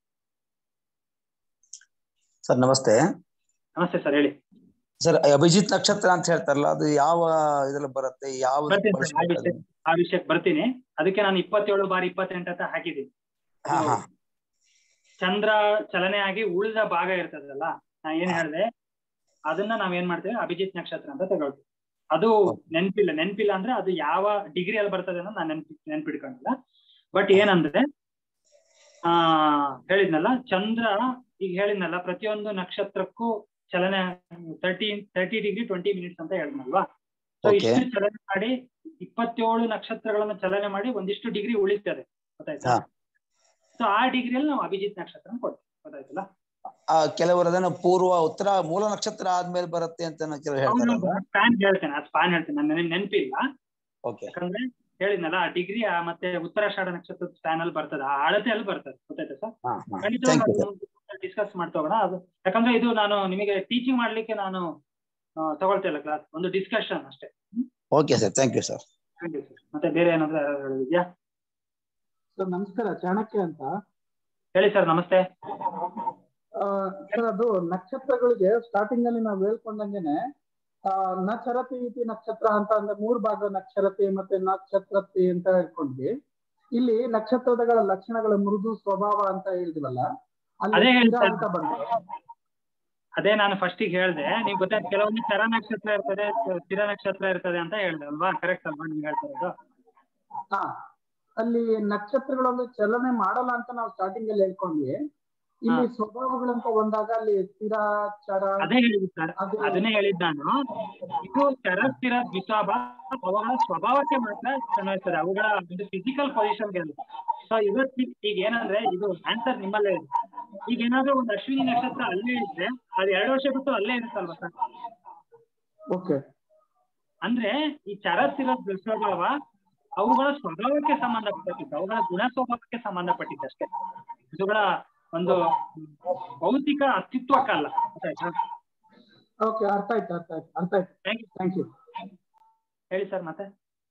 ಸರ್ ನಮಸ್ತೆ ನಮಸ್ತೆ ಸರ್ ಹೇಳಿ ಸರ್ ಅಭಿಜಿತ್ ನಕ್ಷತ್ರ ಅಂತ ಹೇಳ್ತಾರಲ್ಲ ಅದು ಯಾವ ಇದ್ರಲ್ಲಿ ಬರುತ್ತೆ ಯಾವ ಬರ್ತೀನಿ ಸರ್, ಆ ಬಳಸ್ಬೇಕು ವಿಷಯ- ಆ ವಿಷಯಕ್ಕೆ ಬರ್ತೀನಿ ಅದಕ್ಕೆ ನಾನು ಇಪ್ಪತ್ತೇಳು ಬಾರಿ ಇಪ್ಪತ್ತೆಂಟು ಅಂತ ಹಾಕಿದ್ದೀನಿ ಹಾ ಹಾ ಚಂದ್ರ ಚಲನೆ ಆಗಿ ಉಳಿದ ಭಾಗ ಇರ್ತದಲ್ಲ ನಾ ಏನ್ ಹೇಳ್ದೆ ಅದನ್ನ ನಾವ್ ಏನ್ ಮಾಡ್ತೇವೆ ಅಭಿಜಿತ್ ನಕ್ಷತ್ರ ಅಂತ ತಗೊಳ್ತೀವಿ ಅದು ನೆನ್ಪಿಲ್ಲ ನೆನ್ಪಿಲ್ಲ ಅಂದ್ರೆ ಅದು ಯಾವ ಡಿಗ್ರಿ ಅಲ್ಲಿ ಬರ್ತದೆ ಅನ್ನೋದು ನಾನು ನೆನ್ಪಿ ನೆನ್ಪಿಡ್ಕೊಂಡಿಲ್ಲ ಬಟ್ ಏನಂದ್ರೆ ಆ ಹೇಳಿದ್ನಲ್ಲ ಚಂದ್ರ ಈಗ ಹೇಳಿದ್ನಲ್ಲ ಪ್ರತಿಯೊಂದು ನಕ್ಷತ್ರಕ್ಕೂ ಚಲನೆ thirty thirty degree twenty minutes ಅಂತ ಹೇಳಿದ್ನಲ್ವಾ ಸೊ Okay. ಇಷ್ಟು ಚಲನೆ ಮಾಡಿ ಇಪ್ಪತ್ತೇಳು ನಕ್ಷತ್ರಗಳನ್ನ ಚಲನೆ ಮಾಡಿ ಒಂದಿಷ್ಟು ಡಿಗ್ರಿ ಉಳಿಸ್ತದೆ ಗೊತ್ತಾಯ್ತಾ ಹಾ. ಸೊ ಆ ಡಿಗ್ರಿಯಲ್ಲಿ ನಾವು ಅಭಿಜಿತ್ ನಕ್ಷತ್ರ ಕೊಡ್ತೀವಿ ಗೊತ್ತಾಯ್ತಲ್ಲ ಆ ಕೆಲವರು ಅದನ್ನ ಪೂರ್ವ ಉತ್ತರ ಮೂಲ ನಕ್ಷತ್ರ ಆದ್ಮೇಲೆ ಬರುತ್ತೆ ಅಂತ ಕೆಲವರು ಹೇಳ್ತಾರಲ್ಲ ಸ್ಪ್ಯಾನ್ ಹೇಳ್ತೇನೆ ಆ ಸ್ಪ್ಯಾನ್ ಹೇಳ್ತೇನೆ ನನ್ನ ನೆನ್- ನೆನ್ಪಿಲ್ಲ ಓಕೆ ಯಾಕಂದ್ರೆ ಹೇಳಿದ್ನಲ್ಲ ಆ ಡಿಗ್ರಿ ಮತ್ತೆ ಉತ್ತರಾಷಾಢ ನಕ್ಷತ್ರದ ಸ್ಪ್ಯಾನ್ ಅಲ್ಲಿ ಬರ್ತದೆ ಆ ಅಳತೆಯಲ್ಲಿ ಬರ್ತದೆ ಗೊತ್ತಾಯ್ತಾ ಸರ್ ಹಾ ಹಾ ಥ್ಯಾಂಕ್ ಯು ಸರ್ ಡಿಸ್ಕಸ್ ಮಾಡ್ತೋಗೋಣ ಅದು ಯಾಕಂದ್ರೆ ಇದು ನಾನು ನಿಮಗೆ ಟೀಚಿಂಗ್ ಮಾಡ್ಲಿಕ್ಕೆ ನಾನು ಆ, ತಗೊಳ್ತಾ ಇಲ್ಲ ಕ್ಲಾಸ್ ಒಂದು ಡಿಸ್ಕಷನ್ ಅಷ್ಟೇ okay sir thank you sir thank you sir ಮತ್ತೆ ಬೇರೆ ಏನಾದ್ರು ಯಾರು ಹೇಳೋದಿದ್ಯಾ ಸರ್ ನಮಸ್ಕಾರ ಚಾಣಕ್ಯ ಅಂತ ಹೇಳಿ ಸರ್ ನಮಸ್ತೆ ಸರ್ ಅದು ನಕ್ಷತ್ರಗಳಿಗೆ ಸ್ಟಾರ್ಟಿಂಗ್ ಅಲ್ಲಿ ನಾವು ಹೇಳ್ಕೊಂಡಂಗೆನೆ ಆ, ನಚರತಿ ಇತಿ ನಕ್ಷತ್ರ ಅಂತ ಅಂದ್ರೆ ಮೂರ್ ಭಾಗ ನಕ್ಷರತಿ ಮತ್ತೆ ನಕ್ಷತ್ರತಿ ಅಂತ ಹೇಳ್ಕೊಂಡ್ವಿ ಇಲ್ಲಿ ನಕ್ಷತ್ರಗಳ ಲಕ್ಷಣಗಳ ಮೃದು ಸ್ವಭಾವ ಅಂತ ಹೇಳಿದ್ವಲ್ಲ ಅಲ್ಲಿ ಅದೇ ಹೇಳಿ ಸ್ಥಿರ ಸರ್. ಅಂತ ಬಂತು ಅದೇ ನಾನು ಫಸ್ಟಿಗೆ ಹೇಳ್ದೆ ನೀವು ಗೊತ್ತಾಯ್ತು ಕೆಲವೊಂದು ಚರ ನಕ್ಷತ್ರ ಇರ್ತದೆ ಸ್ಥಿರ ನಕ್ಷತ್ರ ಇರ್ತದೆ ಅಂತ ಹೇಳ್ದೆ ಅಲ್ವಾ ಕರೆಕ್ಟ್ ಅಲ್ವಾ ನಿಮ್ಗೆ ಹೇಳ್ತಾ ಇರೋದು ಹಾ ಅಲ್ಲಿ ನಕ್ಷತ್ರಗಳಲ್ಲಿ ಚಲನೆ ಮಾಡಲ್ಲ ಅಂತ ನಾವು ಸ್ಟಾರ್ಟಿಂಗ್ ಅಲ್ಲಿ ಹೇಳ್ಕೊಂಡ್ವಿ ಇಲ್ಲಿ ಸ್ವಭಾವಗಳಂತ ಬಂದಾಗ ಅಲ್ಲಿ ಸ್ಥಿರ ಚರ ಅದೇ ಹೇಳಿದ್ದು ಸರ್ ಅದು ಅದನ್ನೇ ಹೇಳಿದ್ದು ನಾನು ಇದು ಚರ ಸ್ಥಿರ ದ್ವಿಸ್ವಭ ಅವುಗಳ ಸ್ವಭಾವಕ್ಕೆ ಮಾತ್ರ ಚೆನ್ನಾಗಿರ್ತದೆ ಅವುಗಳ ಒಂದು ಫಿಸಿಕಲ್ ಪೊಸಿಷನ್ಗೆ ಅಲ್ಲ ಸೊ ಇವತ್ತು ಈಗ ಏನಂದ್ರೆ ಇದು ಆನ್ಸರ್ ನಿಮ್ಮಲ್ಲೇ ಇದೆ ಈಗ ಏನಾದ್ರೂ ಒಂದು ಅಶ್ವಿನಿ ನಕ್ಷತ್ರ ಅಲ್ಲೇ ಇದ್ರೆ ಅದು ಎರಡು ವರ್ಷ ಬಿಟ್ಟು ಅಲ್ಲೇ ಇರುತ್ತಲ್ವಾ ಸರ್ ಓಕೆ ಅಂದ್ರೆ ಈ ಚರ ಸ್ಥಿರ ದುಸ್ವಭಾವ ಅವುಗಳ ಸ್ವಭಾವಕ್ಕೆ ಸಂಬಂಧಪಟ್ಟಿದ್ದು ಅವುಗಳ ಗುಣ ಸ್ವಭಾವಕ್ಕೆ ಸಂಬಂಧಪಟ್ಟಿದ್ದಷ್ಟೇ ಇವುಗಳ ಒಂದು ಭೌತಿಕ ಅಸ್ತಿತ್ವಕ್ಕಲ್ಲ ಗೊತ್ತಾಯ್ತಾ ಓಕೆ ಅರ್ಥ ಆಯ್ತು ಅರ್ಥ ಆಯ್ತು ಅರ್ಥ ಆಯ್ತು ಥ್ಯಾಂಕ್ ಯು ಥ್ಯಾಂಕ್ ಯು ಹೇಳಿ ಸರ್ ಮತ್ತೆ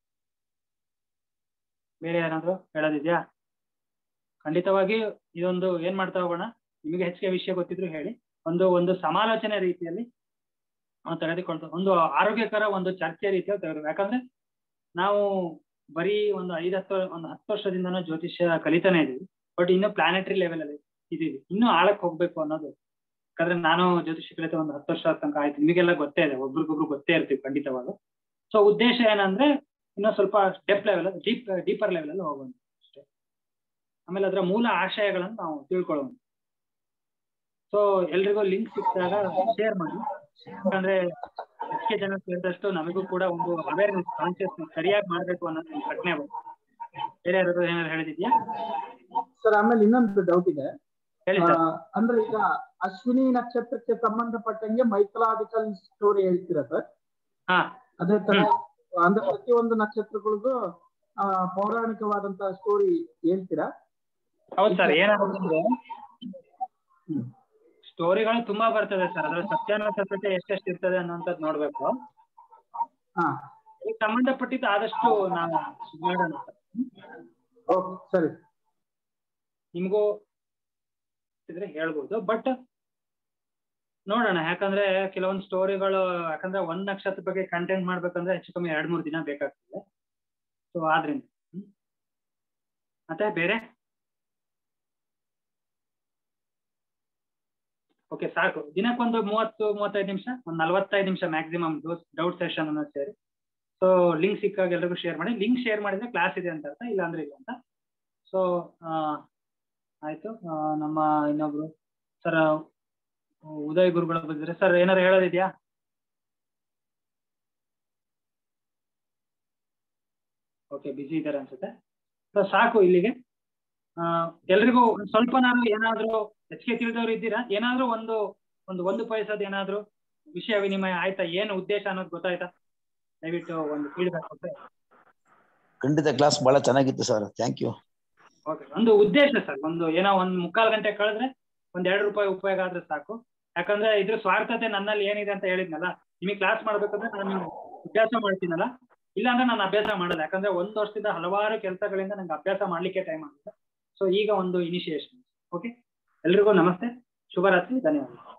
ಬೇರೆ ಏನಾದ್ರು ಹೇಳೋದಿದ್ಯಾ ಖಂಡಿತವಾಗಿ ಇದೊಂದು ಏನ್ ಮಾಡ್ತಾ ಹೋಗೋಣ ನಿಮಗೆ ಹೆಚ್ಚಿಗೆ ವಿಷಯ ಗೊತ್ತಿದ್ರು ಹೇಳಿ ಒಂದು ಒಂದು ಸಮಾಲೋಚನೆ ರೀತಿಯಲ್ಲಿ ನಾವು ತೆಗೆದುಕೊಳ್ತಾ ಒಂದು ಆರೋಗ್ಯಕರ ಒಂದು ಚರ್ಚೆ ರೀತಿಯಲ್ಲಿ ತೆಗೆದು ಯಾಕಂದ್ರೆ ನಾವು ಬರೀ ಒಂದು ಐದು ಹತ್ತು ಒಂದು ಹತ್ತು ವರ್ಷದಿಂದನೂ ಜ್ಯೋತಿಷ್ಯ ಕಲಿತಾನೆ ಇದೀವಿ ಬಟ್ ಇನ್ನು ಪ್ಲಾನೆಟರಿ ಲೆವೆಲ್ ಅಲ್ಲಿ ಇದೀವಿ ಇನ್ನೂ ಆಳಕ್ಕೆ ಹೋಗ್ಬೇಕು ಅನ್ನೋದು ಯಾಕಂದ್ರೆ ನಾನು ಜ್ಯೋತಿಷ್ಯ ಕಲಿತ ಒಂದು ಹತ್ತು ವರ್ಷ ತನಕ ಆಯ್ತು ನಿಮಗೆಲ್ಲ ಗೊತ್ತೇ ಇದೆ ಒಬ್ರಿಗೊಬ್ರು ಗೊತ್ತೇ ಇರ್ತೀವಿ ಖಂಡಿತವಾಗ ಸೊ ಉದ್ದೇಶ ಏನಂದ್ರೆ ಇನ್ನೂ ಸ್ವಲ್ಪ deep level deep deeper level ಅಲ್ಲಿ ಹೋಗೋಣ ಅಷ್ಟೇ ಆಮೇಲೆ ಅದರ ಮೂಲ ಆಶಯಗಳನ್ನು ನಾವು ತಿಳ್ಕೊಳ್ಳೋಣ ಸೊ ಎಲ್ರಿಗೂ ಲಿಂಕ್ ಸಿಕ್ಕಿದಾಗ ಶೇರ್ ಮಾಡಿ ಯಾಕಂದ್ರೆ ಹೆಚ್ಚಿಗೆ ಜನ ಸೇರಿದಷ್ಟು ನಮಗೂ ಕೂಡ ಒಂದು ಅವೇರ್ನೆಸ್ ಕಾನ್ಶಿಯಸ್ ಸರಿಯಾಗಿ ಮಾಡ್ಬೇಕು ಅನ್ನೋದು ಒಂದು ಪ್ರಜ್ಞೆ ಬರುತ್ತೆ ಬೇರೆ ಯಾರಾದ್ರೂ ಏನಾದ್ರು ಹೇಳಿದಿದ್ಯಾ ಸರ್ ಆಮೇಲೆ ಇನ್ನೊಂದು ಡೌಟ್ ಇದೆ ಹೇಳಿ ಆ, ಸರ್ ಅಂದ್ರೆ ಈಗ ಅಶ್ವಿನಿ ನಕ್ಷತ್ರಕ್ಕೆ ಸಂಬಂಧಪಟ್ಟಂಗೆ ಮೈಥಲಾಜಿಕಲ್ ಸ್ಟೋರಿ ಹೇಳ್ತೀರಾ ಸರ್ ಹಾ ಅದೇ ತರ ಅಂದ್ರೆ ಪ್ರತಿಯೊಂದು ನಕ್ಷತ್ರಗಳಿಗೂ ಆ ಪೌರಾಣಿಕವಾದಂತಹ ಸ್ಟೋರಿ ಹೇಳ್ತೀರಾ ಹೌದು ಸರ್ ಏನಾಗುತ್ತೆ ಹ್ಮ್. ಸ್ಟೋರಿಗಳು ತುಂಬಾ ಬರ್ತದೆ ಸರ್ ಅದ್ರ ಸತ್ಯಾನಾಸತ್ಯತೆ ಎಷ್ಟೆಷ್ಟು ಇರ್ತದೆ ಅನ್ನೋಂಥದ್ದು ನೋಡ್ಬೇಕು ಹಾ ಇದಕ್ಕೆ ಸಂಬಂಧಪಟ್ಟಿದ್ದು ಆದಷ್ಟು ನಾವು ಇದ್ ಮಾಡೋಣ ಸರ್ ಓಕೆ ಸರಿ ನಿಮಗೂ ಇದ್ರೆ ಹೇಳ್ಬೋದು ಬಟ್ ನೋಡೋಣ ಯಾಕಂದ್ರೆ ಕೆಲವೊಂದು ಸ್ಟೋರಿಗಳು ಯಾಕಂದ್ರೆ ಒಂದ್ ನಕ್ಷತ್ರ ಬಗ್ಗೆ ಕಂಟೆಂಟ್ ಮಾಡ್ಬೇಕಂದ್ರೆ ಹೆಚ್ಚು ಕಮ್ಮಿ ಎರಡ್ ಮೂರ್ ದಿನ ಬೇಕಾಗ್ತದೆ ಸೊ ಆದ್ರಿಂದ ಹ್ಮ್. ಮತ್ತೆ ಬೇರೆ ಓಕೆ ಸಾಕು ದಿನಕ್ಕೊಂದು ಮೂವತ್ತು ಮೂವತ್ತೈದು ನಿಮಿಷ ಒಂದು ನಲವತ್ತೈದು ನಿಮಿಷ ಮ್ಯಾಕ್ಸಿಮಮ್ ಡೌಟ್ ಸೆಷನ್ ಅನ್ನೋದು ಸೇರಿ ಸೊ ಲಿಂಕ್ ಸಿಕ್ಕಾಗ ಎಲ್ರಿಗೂ ಶೇರ್ ಮಾಡಿ ಲಿಂಕ್ ಶೇರ್ ಮಾಡಿದ್ರೆ ಕ್ಲಾಸ್ ಇದೆ ಅಂತ ಅರ್ಥ ಇಲ್ಲ ಅಂದ್ರೆ ಇಲ್ಲ ಅಂತ ಸೊ ಆಯ್ತು ಆ, ನಮ್ಮ ಇನ್ನೊಬ್ರು ಸರ್ ಉದಯ್ ಗುರುಗಳು ಬಂದಿದ್ರೆ ಸರ್ ಏನಾರು ಹೇಳೋದಿದ್ಯಾ ಓಕೆ ಬಿಸಿ ಇದ್ದಾರೆ ಅನ್ಸುತ್ತೆ ಸೊ ಸಾಕು ಇಲ್ಲಿಗೆ ಆ, ಎಲ್ರಿಗೂ ಒಂದ್ ಸ್ವಲ್ಪನಾದ್ರು ಏನಾದ್ರು ಹೆಚ್ಚಿಗೆ ತಿಳಿದವ್ರು ಇದ್ದೀರಾ ಏನಾದ್ರೂ ಒಂದು ಒಂದು ಒಂದು ಪೈಸದ ಏನಾದ್ರು ವಿಷಯ ವಿನಿಮಯ ಆಯ್ತಾ ಏನು ಉದ್ದೇಶ ಅನ್ನೋದು ಗೊತ್ತಾಯ್ತಾ ದಯವಿಟ್ಟು ಒಂದು ಫೀಡ್ಬ್ಯಾಕ್ ಕೊಟ್ಟರೆ ಖಂಡಿತ ಕ್ಲಾಸ್ ಬಹಳ ಚೆನ್ನಾಗಿತ್ತು ಸರ್ ಥ್ಯಾಂಕ್ ಯು ಓಕೆ ಒಂದು ಉದ್ದೇಶ ಸರ್ ಒಂದು ಏನೋ ಒಂದ್ ಮುಕ್ಕಾಲು ಗಂಟೆ ಕಳೆದ್ರೆ ಒಂದ್ ಎರಡು ರೂಪಾಯಿ ಉಪಯೋಗ ಆದ್ರೆ ಸಾಕು ಯಾಕಂದ್ರೆ ಇದ್ರ ಸ್ವಾರ್ಥತೆ ನನ್ನಲ್ಲಿ ಏನಿದೆ ಅಂತ ಹೇಳಿದ್ನಲ್ಲ ನಿಮಗೆ ಕ್ಲಾಸ್ ಮಾಡ್ಬೇಕಂದ್ರೆ ನಾನು ಅಭ್ಯಾಸ ಮಾಡ್ತೀನಲ್ಲ ಇಲ್ಲಾಂದ್ರೆ ನಾನು ಅಭ್ಯಾಸ ಮಾಡಲ್ಲ ಯಾಕಂದ್ರೆ ಒಂದ್ ವರ್ಷದಿಂದ ಹಲವಾರು ಕೆಲಸಗಳಿಂದ ನಂಗೆ ಅಭ್ಯಾಸ ಮಾಡ್ಲಿಕ್ಕೆ ಟೈಮ್ ಆಗುತ್ತೆ ಸೊ ಈಗ ಒಂದು ಇನಿಷಿಯೇಷನ್ ಓಕೆ ಎಲ್ರಿಗೂ ನಮಸ್ತೆ ಶುಭರಾತ್ರಿ ಧನ್ಯವಾದ